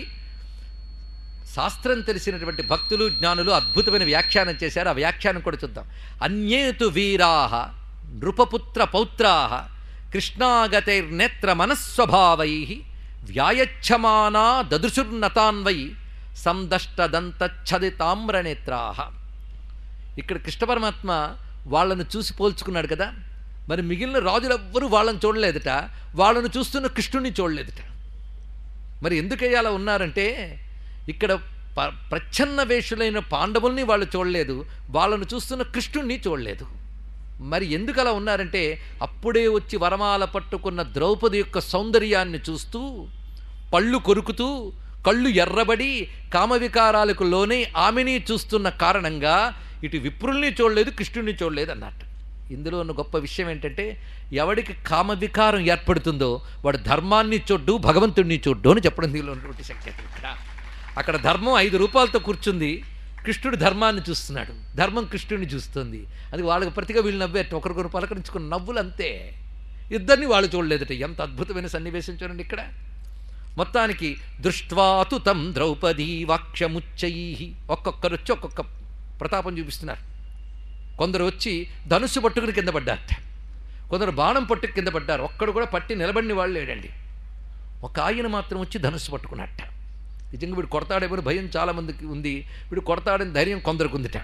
శాస్త్రం తెలిసినటువంటి భక్తులు జ్ఞానులు అద్భుతమైన వ్యాఖ్యానం చేశారు ఆ వ్యాఖ్యానం కూడా చూద్దాం అన్యేతు వీరాహ నృపపుత్ర పౌత్రాహ కృష్ణాగతైర్నేత్ర మనస్వభావై వ్యాయచ్చమానా దదృశుర్నతాన్వై సందష్టదంతఛది తామ్రనేత్రాహ ఇక్కడ కృష్ణ పరమాత్మ వాళ్ళను చూసి పోల్చుకున్నాడు కదా మరి మిగిలిన రాజులెవ్వరూ వాళ్ళని చూడలేదట వాళ్ళను చూస్తున్న కృష్ణుని చూడలేదట మరి ఎందుకయ్యా అలా ఉన్నారంటే ఇక్కడ ప ప్రచ్ఛన్న వేషులైన పాండవుల్ని వాళ్ళు చూడలేదు వాళ్ళను చూస్తున్న కృష్ణుణ్ణి చూడలేదు మరి ఎందుకు అలా ఉన్నారంటే అప్పుడే వచ్చి వరమాల పట్టుకున్న ద్రౌపది యొక్క సౌందర్యాన్ని చూస్తూ పళ్ళు కొరుకుతూ కళ్ళు ఎర్రబడి కామవికారాలకు లోనే ఆమెని చూస్తున్న కారణంగా ఇటు విప్రుల్ని చూడలేదు కృష్ణుణ్ణి చూడలేదు అన్నట్టు ఇందులో ఉన్న గొప్ప విషయం ఏంటంటే ఎవడికి కామవికారం ఏర్పడుతుందో వాడు ధర్మాన్ని చూడ్డు భగవంతుడిని చూడ్డు అని చెప్పడం దీనిలో ఉన్నటువంటి శక్తి ఇక్కడ అక్కడ ధర్మం ఐదు రూపాయలతో కూర్చుంది కృష్ణుడు ధర్మాన్ని చూస్తున్నాడు ధర్మం కృష్ణుడిని చూస్తుంది అది వాళ్ళకి ప్రతిగా వీళ్ళు నవ్వేట ఒకరికొకరు పలకరించుకున్న నవ్వులు అంతే ఇద్దరిని వాళ్ళు చూడలేదట ఎంత అద్భుతమైన సన్నివేశం చూడండి ఇక్కడ మొత్తానికి దృష్ట్వాతు తం ద్రౌపదీ వాక్యముచ్చై ఒక్కొక్కరు వచ్చి ఒక్కొక్క ప్రతాపం చూపిస్తున్నారు కొందరు వచ్చి ధనుస్సు పట్టుకుని కింద పడ్డారట కొందరు బాణం పట్టుకు కింద పడ్డారు ఒక్కడు కూడా పట్టి నిలబడిన వాళ్ళు లేడండి ఒక ఆయన మాత్రం వచ్చి ధనుస్సు పట్టుకున్నట్ట నిజంగా వీడు కొడతాడేమో భయం చాలామందికి ఉంది వీడు కొడతాడని ధైర్యం కొందరికి ఉందిట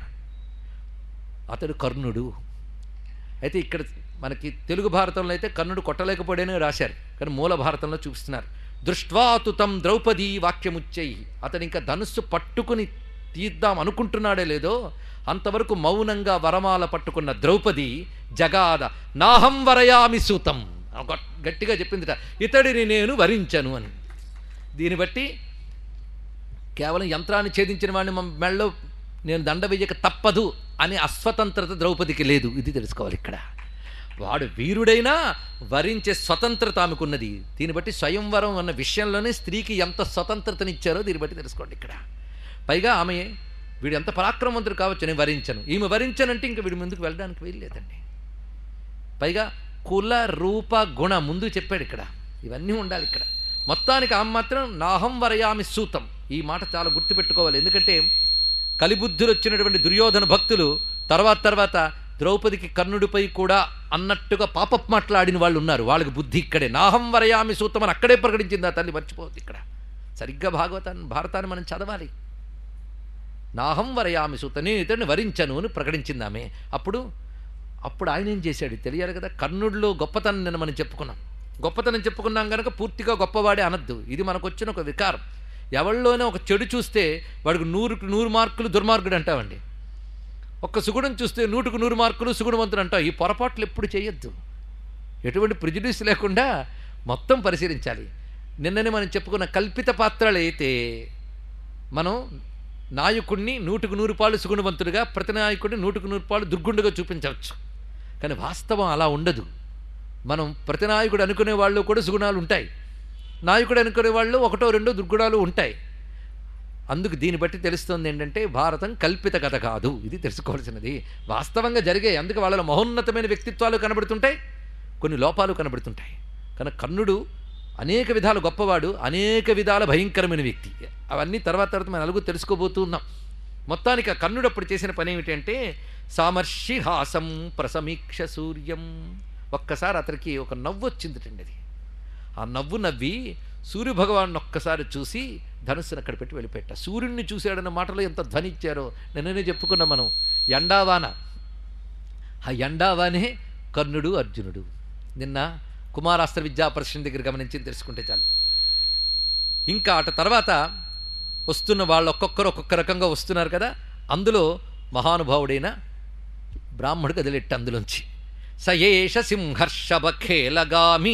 అతడు కర్ణుడు అయితే ఇక్కడ మనకి తెలుగు భారతంలో అయితే కర్ణుడు కొట్టలేకపోయాడని రాశారు కానీ మూల భారతంలో చూపిస్తున్నారు దృష్ట్వాతుతం ద్రౌపది వాక్యముచ్చై అతను ఇంకా ధనుస్సు పట్టుకుని తీద్దాం అనుకుంటున్నాడే లేదో అంతవరకు మౌనంగా వరమాల పట్టుకున్న ద్రౌపది జగాద నాహం వరయామి సూతం గట్- గట్టిగా చెప్పిందిట ఇతడిని నేను వరించను అని దీన్ని బట్టి కేవలం యంత్రాన్ని ఛేదించిన వాడిని మా మెళ్ళలో నేను దండ వేయక తప్పదు అనే అస్వతంత్రత ద్రౌపదికి లేదు ఇది తెలుసుకోవాలి ఇక్కడ వాడు వీరుడైనా వరించే స్వతంత్రత ఆమెకున్నది దీన్ని బట్టి స్వయంవరం అన్న విషయంలోనే స్త్రీకి ఎంత స్వతంత్రతనిచ్చారో దీన్ని బట్టి తెలుసుకోండి ఇక్కడ పైగా ఆమె వీడు ఎంత పరాక్రమవంతుడు కావచ్చు నేను వరించను ఈమె వరించనంటే ఇంక వీడి ముందుకు వెళ్ళడానికి వీల్లేదండి పైగా కుల రూప గుణ ముందు చెప్పాడు ఇక్కడ ఇవన్నీ ఉండాలి ఇక్కడ మొత్తానికి ఆమె మాత్రం నాహం వరయామి సూతం ఈ మాట చాలా గుర్తుపెట్టుకోవాలి ఎందుకంటే కలిబుద్ధులు వచ్చినటువంటి దుర్యోధన భక్తులు తర్వాత తర్వాత ద్రౌపదికి కర్ణుడిపై కూడా అన్నట్టుగా పాపప్ మాట్లాడిన వాళ్ళు ఉన్నారు వాళ్ళకి బుద్ధి ఇక్కడే నాహం వరయామి సూతం అని అక్కడే ప్రకటించింది ఆ తల్లి మర్చిపోవద్దు ఇక్కడ సరిగ్గా భాగవతాన్ని భారతాన్ని మనం చదవాలి నాహం వరయామి సూత నేను ఇతడిని వరించను అని ప్రకటించింది ఆమె అప్పుడు అప్పుడు ఆయన ఏం చేశాడు తెలియాలి కదా కర్ణుడిలో గొప్పతనం నిన్న మనం చెప్పుకున్నాం గొప్పతనం చెప్పుకున్నాం కనుక పూర్తిగా గొప్పవాడే అనద్దు ఇది మనకు వచ్చిన ఒక వికారం ఎవరిలోనే ఒక చెడు చూస్తే వాడికి నూరుకు నూరు మార్కులు దుర్మార్గుడు అంటామండి ఒక్క సుగుణం చూస్తే నూటుకు నూరు మార్కులు సుగుణవంతుడు అంటాం ఈ పొరపాట్లు ఎప్పుడు చేయొద్దు ఎటువంటి ప్రిజుడిస్ లేకుండా మొత్తం పరిశీలించాలి నిన్ననే మనం చెప్పుకున్న కల్పిత పాత్రలు అయితే మనం నాయకుడిని నూటుకు నూరు పాలు సుగుణవంతుడిగా ప్రతి నాయకుడిని నూటుకు నూరు పాలు దుర్గుండుగా చూపించవచ్చు కానీ వాస్తవం అలా ఉండదు మనం ప్రతి నాయకుడు అనుకునే వాళ్ళు కూడా సుగుణాలు ఉంటాయి నాయకుడు అనుకునే వాళ్ళు ఒకటో రెండో దుర్గుణాలు ఉంటాయి అందుకు దీన్ని బట్టి తెలుస్తుంది ఏంటంటే భారతం కల్పిత కథ కాదు ఇది తెలుసుకోవాల్సినది వాస్తవంగా జరిగే అందుకు వాళ్ళ మహోన్నతమైన వ్యక్తిత్వాలు కనబడుతుంటాయి కొన్ని లోపాలు కనబడుతుంటాయి కానీ కర్ణుడు అనేక విధాలు గొప్పవాడు అనేక విధాల భయంకరమైన వ్యక్తి అవన్నీ తర్వాత తర్వాత మనం నలుగురు తెలుసుకోబోతూ ఉన్నాం మొత్తానికి ఆ కర్ణుడు అప్పుడు చేసిన పని ఏమిటంటే సామర్షి హాసం ప్రసమీక్ష సూర్యం ఒక్కసారి అతనికి ఒక నవ్వు వచ్చిందిటండి అది ఆ నవ్వు నవ్వి సూర్యభగవాన్ ఒక్కసారి చూసి ధనుస్సును అక్కడ పెట్టి వెళ్ళిపెట్ట సూర్యుడిని చూశాడన్న మాటలో ఎంత ధ్వని ఇచ్చారో నిన్ననే చెప్పుకున్నాం మనం ఎండావాన ఆ ఎండావానే కర్ణుడు అర్జునుడు నిన్న కుమారాస్త్ర విద్యా పరిశ్రమ దగ్గర గమనించి తెలుసుకుంటే చాలు ఇంకా అటు తర్వాత వస్తున్న వాళ్ళు ఒక్కొక్కరు ఒక్కొక్క రకంగా వస్తున్నారు కదా అందులో మహానుభావుడైన బ్రాహ్మడు కదిలెట్టు అందులోంచి సయేష సింహర్షభఖేలగామి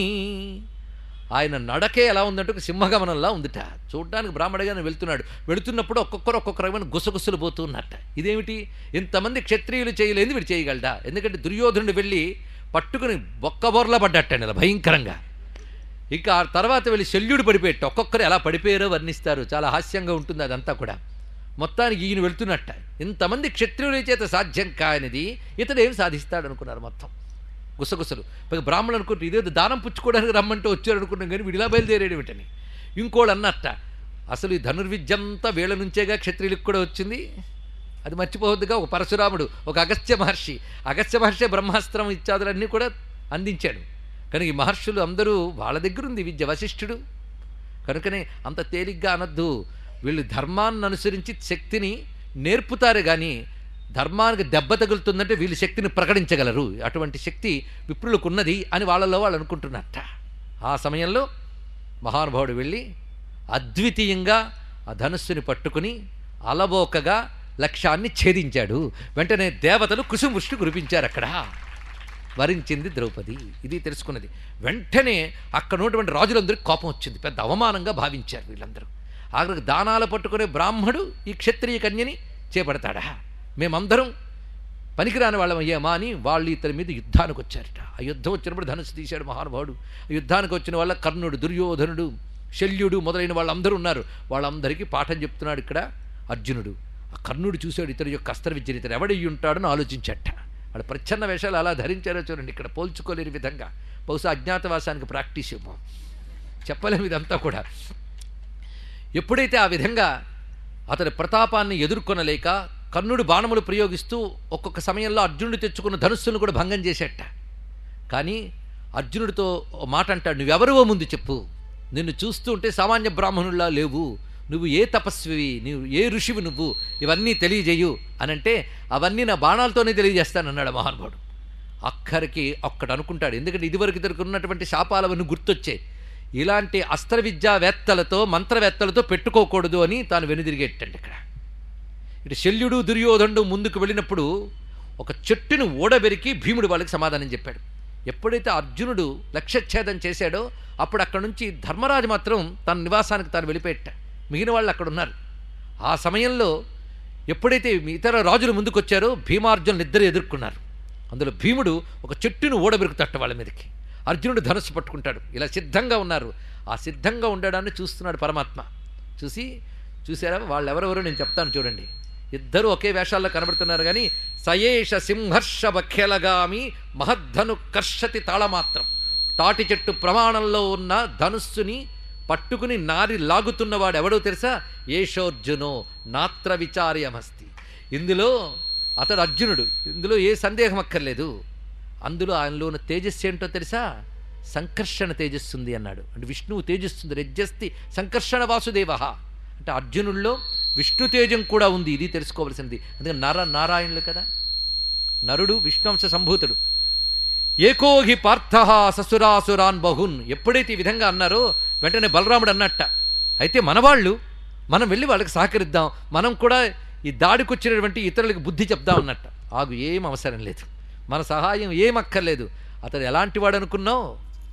ఆయన నడకే ఎలా ఉందంటే ఒక సింహగమనంలా ఉందిట చూడ్డానికి బ్రాహ్మడిగానే వెళ్తున్నాడు వెళుతున్నప్పుడు ఒక్కొక్కరు ఒక్కొక్క రకమైన గుసగుసలు పోతూ ఉన్నట్ట ఇదేమిటి ఇంతమంది క్షత్రియులు చేయలేని వీడు చేయగలడా ఎందుకంటే దుర్యోధనుడు వెళ్ళి పట్టుకుని బొక్కబొర్ల పడ్డట్టండి ఇలా భయంకరంగా ఇక ఆ తర్వాత వెళ్ళి శల్యుడు పడిపోయేట్టు ఒక్కొక్కరు ఎలా పడిపోయారో వర్ణిస్తారు చాలా హాస్యంగా ఉంటుంది అదంతా కూడా మొత్తానికి ఈయన వెళ్తున్నట్ట ఇంతమంది క్షత్రియుల చేత సాధ్యం కానిది ఇతడు ఏం సాధిస్తాడు అనుకున్నారు మొత్తం గుసగుసలు పైగా బ్రాహ్మణులు అనుకుంటే ఇదేదో దానం పుచ్చుకోవడానికి రమ్మంటే వచ్చారు అనుకున్నాం కానీ వీడిలా బయలుదేరాడు ఏమిటని ఇంకోడు అన్నట్ట అసలు ఈ ధనుర్విద్యంతా వీళ్ళ నుంచేగా క్షత్రియులకు కూడా వచ్చింది అది మర్చిపోవద్దుగా ఒక పరశురాముడు ఒక అగస్త్య మహర్షి అగస్త్య మహర్షి బ్రహ్మాస్త్రం ఇత్యాదులన్నీ కూడా అందించాడు కానీ ఈ మహర్షులు అందరూ వాళ్ళ దగ్గర ఉంది విద్య వశిష్ఠుడు కనుకనే అంత తేలిగ్గా అనొద్దు వీళ్ళు ధర్మాన్ని అనుసరించి శక్తిని నేర్పుతారు కానీ ధర్మానికి దెబ్బ తగులుతుందంటే వీళ్ళు శక్తిని ప్రకటించగలరు అటువంటి శక్తి విప్రులకు ఉన్నది అని వాళ్ళలో వాళ్ళు అనుకుంటున్నట్ట ఆ సమయంలో మహానుభావుడు వెళ్ళి అద్వితీయంగా ఆ ధనుస్సుని పట్టుకుని అలబోకగా లక్ష్యాన్ని ఛేదించాడు వెంటనే దేవతలు కుసుముష్టి కురిపించారు అక్కడ వరించింది ద్రౌపది ఇది తెలుసుకున్నది వెంటనే అక్కడ ఉన్నటువంటి రాజులందరికీ కోపం వచ్చింది పెద్ద అవమానంగా భావించారు వీళ్ళందరూ ఆఖరికి దానాలు పట్టుకునే బ్రాహ్మడు ఈ క్షత్రియ కన్యని చేపడతాడా మేమందరం పనికిరాని వాళ్ళం అయ్యామా అని వాళ్ళు ఇతని మీద యుద్ధానికి వచ్చారట ఆ యుద్ధం వచ్చినప్పుడు ధనుసు తీశాడు మహానుభావుడు ఆ యుద్ధానికి వచ్చిన వాళ్ళ కర్ణుడు దుర్యోధనుడు శల్యుడు మొదలైన వాళ్ళందరూ ఉన్నారు వాళ్ళందరికీ పాఠం చెప్తున్నాడు ఇక్కడ అర్జునుడు ఆ కర్ణుడు చూశాడు ఇతని యొక్క అస్త్ర విద్యను ఇతను ఎవడయ్యి ఉంటాడని ఆలోచించట వాడు ప్రచ్ఛన్న వేషాలు అలా ధరించారో చూడండి ఇక్కడ పోల్చుకోలేని విధంగా బహుశా అజ్ఞాతవాసానికి ప్రాక్టీస్ ఏమో చెప్పలేము ఇదంతా కూడా ఎప్పుడైతే ఆ విధంగా అతని ప్రతాపాన్ని ఎదుర్కొనలేక కర్ణుడు బాణములు ప్రయోగిస్తూ ఒక్కొక్క సమయంలో అర్జునుడు తెచ్చుకున్న ధనుస్సును కూడా భంగం చేసేట కానీ అర్జునుడితో ఓ మాట అంటాడు నువ్వెవరివో ముందు చెప్పు నిన్ను చూస్తూ ఉంటే సామాన్య బ్రాహ్మణుల్లా లేవు నువ్వు ఏ తపస్వివి నువ్వు ఏ ఋషివి నువ్వు ఇవన్నీ తెలియజేయు అని అంటే అవన్నీ నా బాణాలతోనే తెలియజేస్తానన్నాడు మహానుభావుడు అక్కడికి ఒక్కడు అనుకుంటాడు ఎందుకంటే ఇదివరకు ఇద్దరికి ఉన్నటువంటి శాపాలవన్నీ గుర్తొచ్చాయి ఇలాంటి అస్త్ర విద్యావేత్తలతో మంత్రవేత్తలతో పెట్టుకోకూడదు అని తాను వెనుదిరిగేటండి ఇక్కడ ఇటు శల్యుడు దుర్యోధనుడు ముందుకు వెళ్ళినప్పుడు ఒక చెట్టును ఓడబెరికి భీముడు వాళ్ళకి సమాధానం చెప్పాడు ఎప్పుడైతే అర్జునుడు లక్ష్యఛేదం చేశాడో అప్పుడు అక్కడ నుంచి ధర్మరాజు మాత్రం తన నివాసానికి తాను వెళ్ళిపోయేట మిగిలిన వాళ్ళు అక్కడ ఉన్నారు ఆ సమయంలో ఎప్పుడైతే ఇతర రాజులు ముందుకొచ్చారో భీమార్జునులు ఇద్దరు ఎదుర్కొన్నారు అందులో భీముడు ఒక చెట్టును ఓడబెరుకుతట్ట వాళ్ళ మీదకి అర్జునుడు ధనుస్సు పట్టుకుంటాడు ఇలా సిద్ధంగా ఉన్నారు ఆ సిద్ధంగా ఉండడాన్ని చూస్తున్నాడు పరమాత్మ చూసి చూసారా వాళ్ళు ఎవరెవరో నేను చెప్తాను చూడండి ఇద్దరు ఒకే వేషాల్లో కనబడుతున్నారు కానీ సయేష సింహర్ష బఖ్యలగామి మహద్ధను కర్షతి తాళమాత్రం తాటి చెట్టు ప్రమాణంలో ఉన్న ధనుస్సుని పట్టుకుని నారి లాగుతున్నవాడు ఎవడో తెలుసా ఏషోర్జునో నాత్ర విచార్యమస్తి ఇందులో అతడు అర్జునుడు ఇందులో ఏ సందేహం అక్కర్లేదు అందులో ఆయనలో ఉన్న తేజస్సు ఏంటో తెలుసా సంకర్షణ తేజస్సు ఉంది అన్నాడు అంటే విష్ణువు తేజస్సుంది రజ్జస్తి సంకర్షణ వాసుదేవ అంటే అర్జునుల్లో విష్ణు తేజం కూడా ఉంది ఇది తెలుసుకోవాల్సింది అందుకని నర నారాయణులు కదా నరుడు విష్ణుంశ సంభూతుడు ఏకోహి పార్థ ససురాసురాన్ బహున్ ఎప్పుడైతే ఈ విధంగా అన్నారో వెంటనే బలరాముడు అన్నట్ట అయితే మనవాళ్ళు మనం వెళ్ళి వాళ్ళకి సహకరిద్దాం మనం కూడా ఈ దాడికి వచ్చినటువంటి ఇతరులకు బుద్ధి చెప్దాం అన్నట్ట ఆగు ఏం అవసరం లేదు మన సహాయం ఏం అక్కర్లేదు అతడు ఎలాంటి వాడు అనుకున్నావు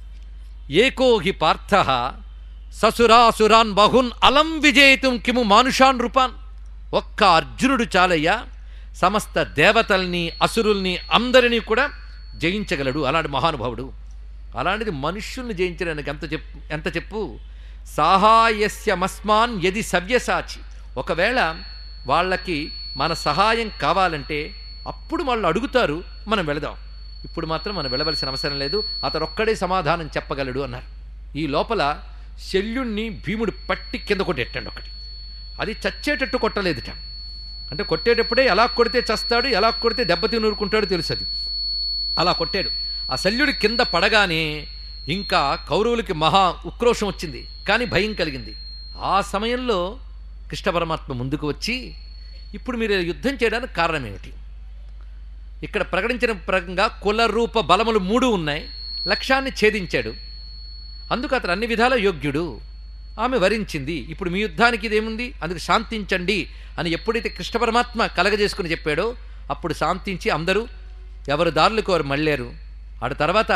ఏకోహి పార్థ ససురాసురాన్ బహున్ అలం విజేతుం కిము మానుషాన్ రూపాన్ ఒక్క అర్జునుడు చాలయ్యా సమస్త దేవతల్ని అసురుల్ని అందరినీ కూడా జయించగలడు అలాంటి మహానుభావుడు అలాంటిది మనుష్యుల్ని జయించడానికి ఎంత చెప్పు ఎంత చెప్పు సాహాయస్యమస్మాన్ యది సవ్యసాచి ఒకవేళ వాళ్ళకి మన సహాయం కావాలంటే అప్పుడు వాళ్ళు అడుగుతారు మనం వెళదాం ఇప్పుడు మాత్రం మనం వెళ్ళవలసిన అవసరం లేదు అతడు ఒక్కడే సమాధానం చెప్పగలడు అన్నారు ఈ లోపల శల్యుణ్ణి భీముడు పట్టి కింద కొట్టేటండి ఒకటి అది చచ్చేటట్టు కొట్టలేదుట అంటే కొట్టేటప్పుడే ఎలా కొడితే చస్తాడు ఎలా కొడితే దెబ్బతి నూరుకుంటాడో తెలుసు అది అలా కొట్టాడు ఆ శల్యుడి కింద పడగానే ఇంకా కౌరవులకి మహా ఉక్రోషం వచ్చింది కానీ భయం కలిగింది ఆ సమయంలో కృష్ణ పరమాత్మ ముందుకు వచ్చి ఇప్పుడు మీరు యుద్ధం చేయడానికి కారణం ఏమిటి ఇక్కడ ప్రకటించిన ప్రకంగా కుల రూప బలములు మూడు ఉన్నాయి లక్ష్యాన్ని ఛేదించాడు అందుకు అతను అన్ని విధాల యోగ్యుడు ఆమె వరించింది ఇప్పుడు మీ యుద్ధానికి ఇదేముంది అందుకు శాంతించండి అని ఎప్పుడైతే కృష్ణ పరమాత్మ కలగజేసుకుని చెప్పాడో అప్పుడు శాంతించి అందరూ ఎవరు దారులకు వారు మళ్ళారు ఆడ తర్వాత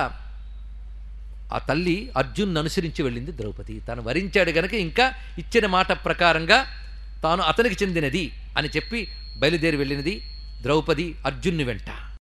ఆ తల్లి అర్జున్ అనుసరించి వెళ్ళింది ద్రౌపది తాను వరించాడు గనక ఇంకా ఇచ్చిన మాట ప్రకారంగా తాను అతనికి చెందినది అని చెప్పి బయలుదేరి వెళ్ళినది ద్రౌపది అర్జున్ని వెంట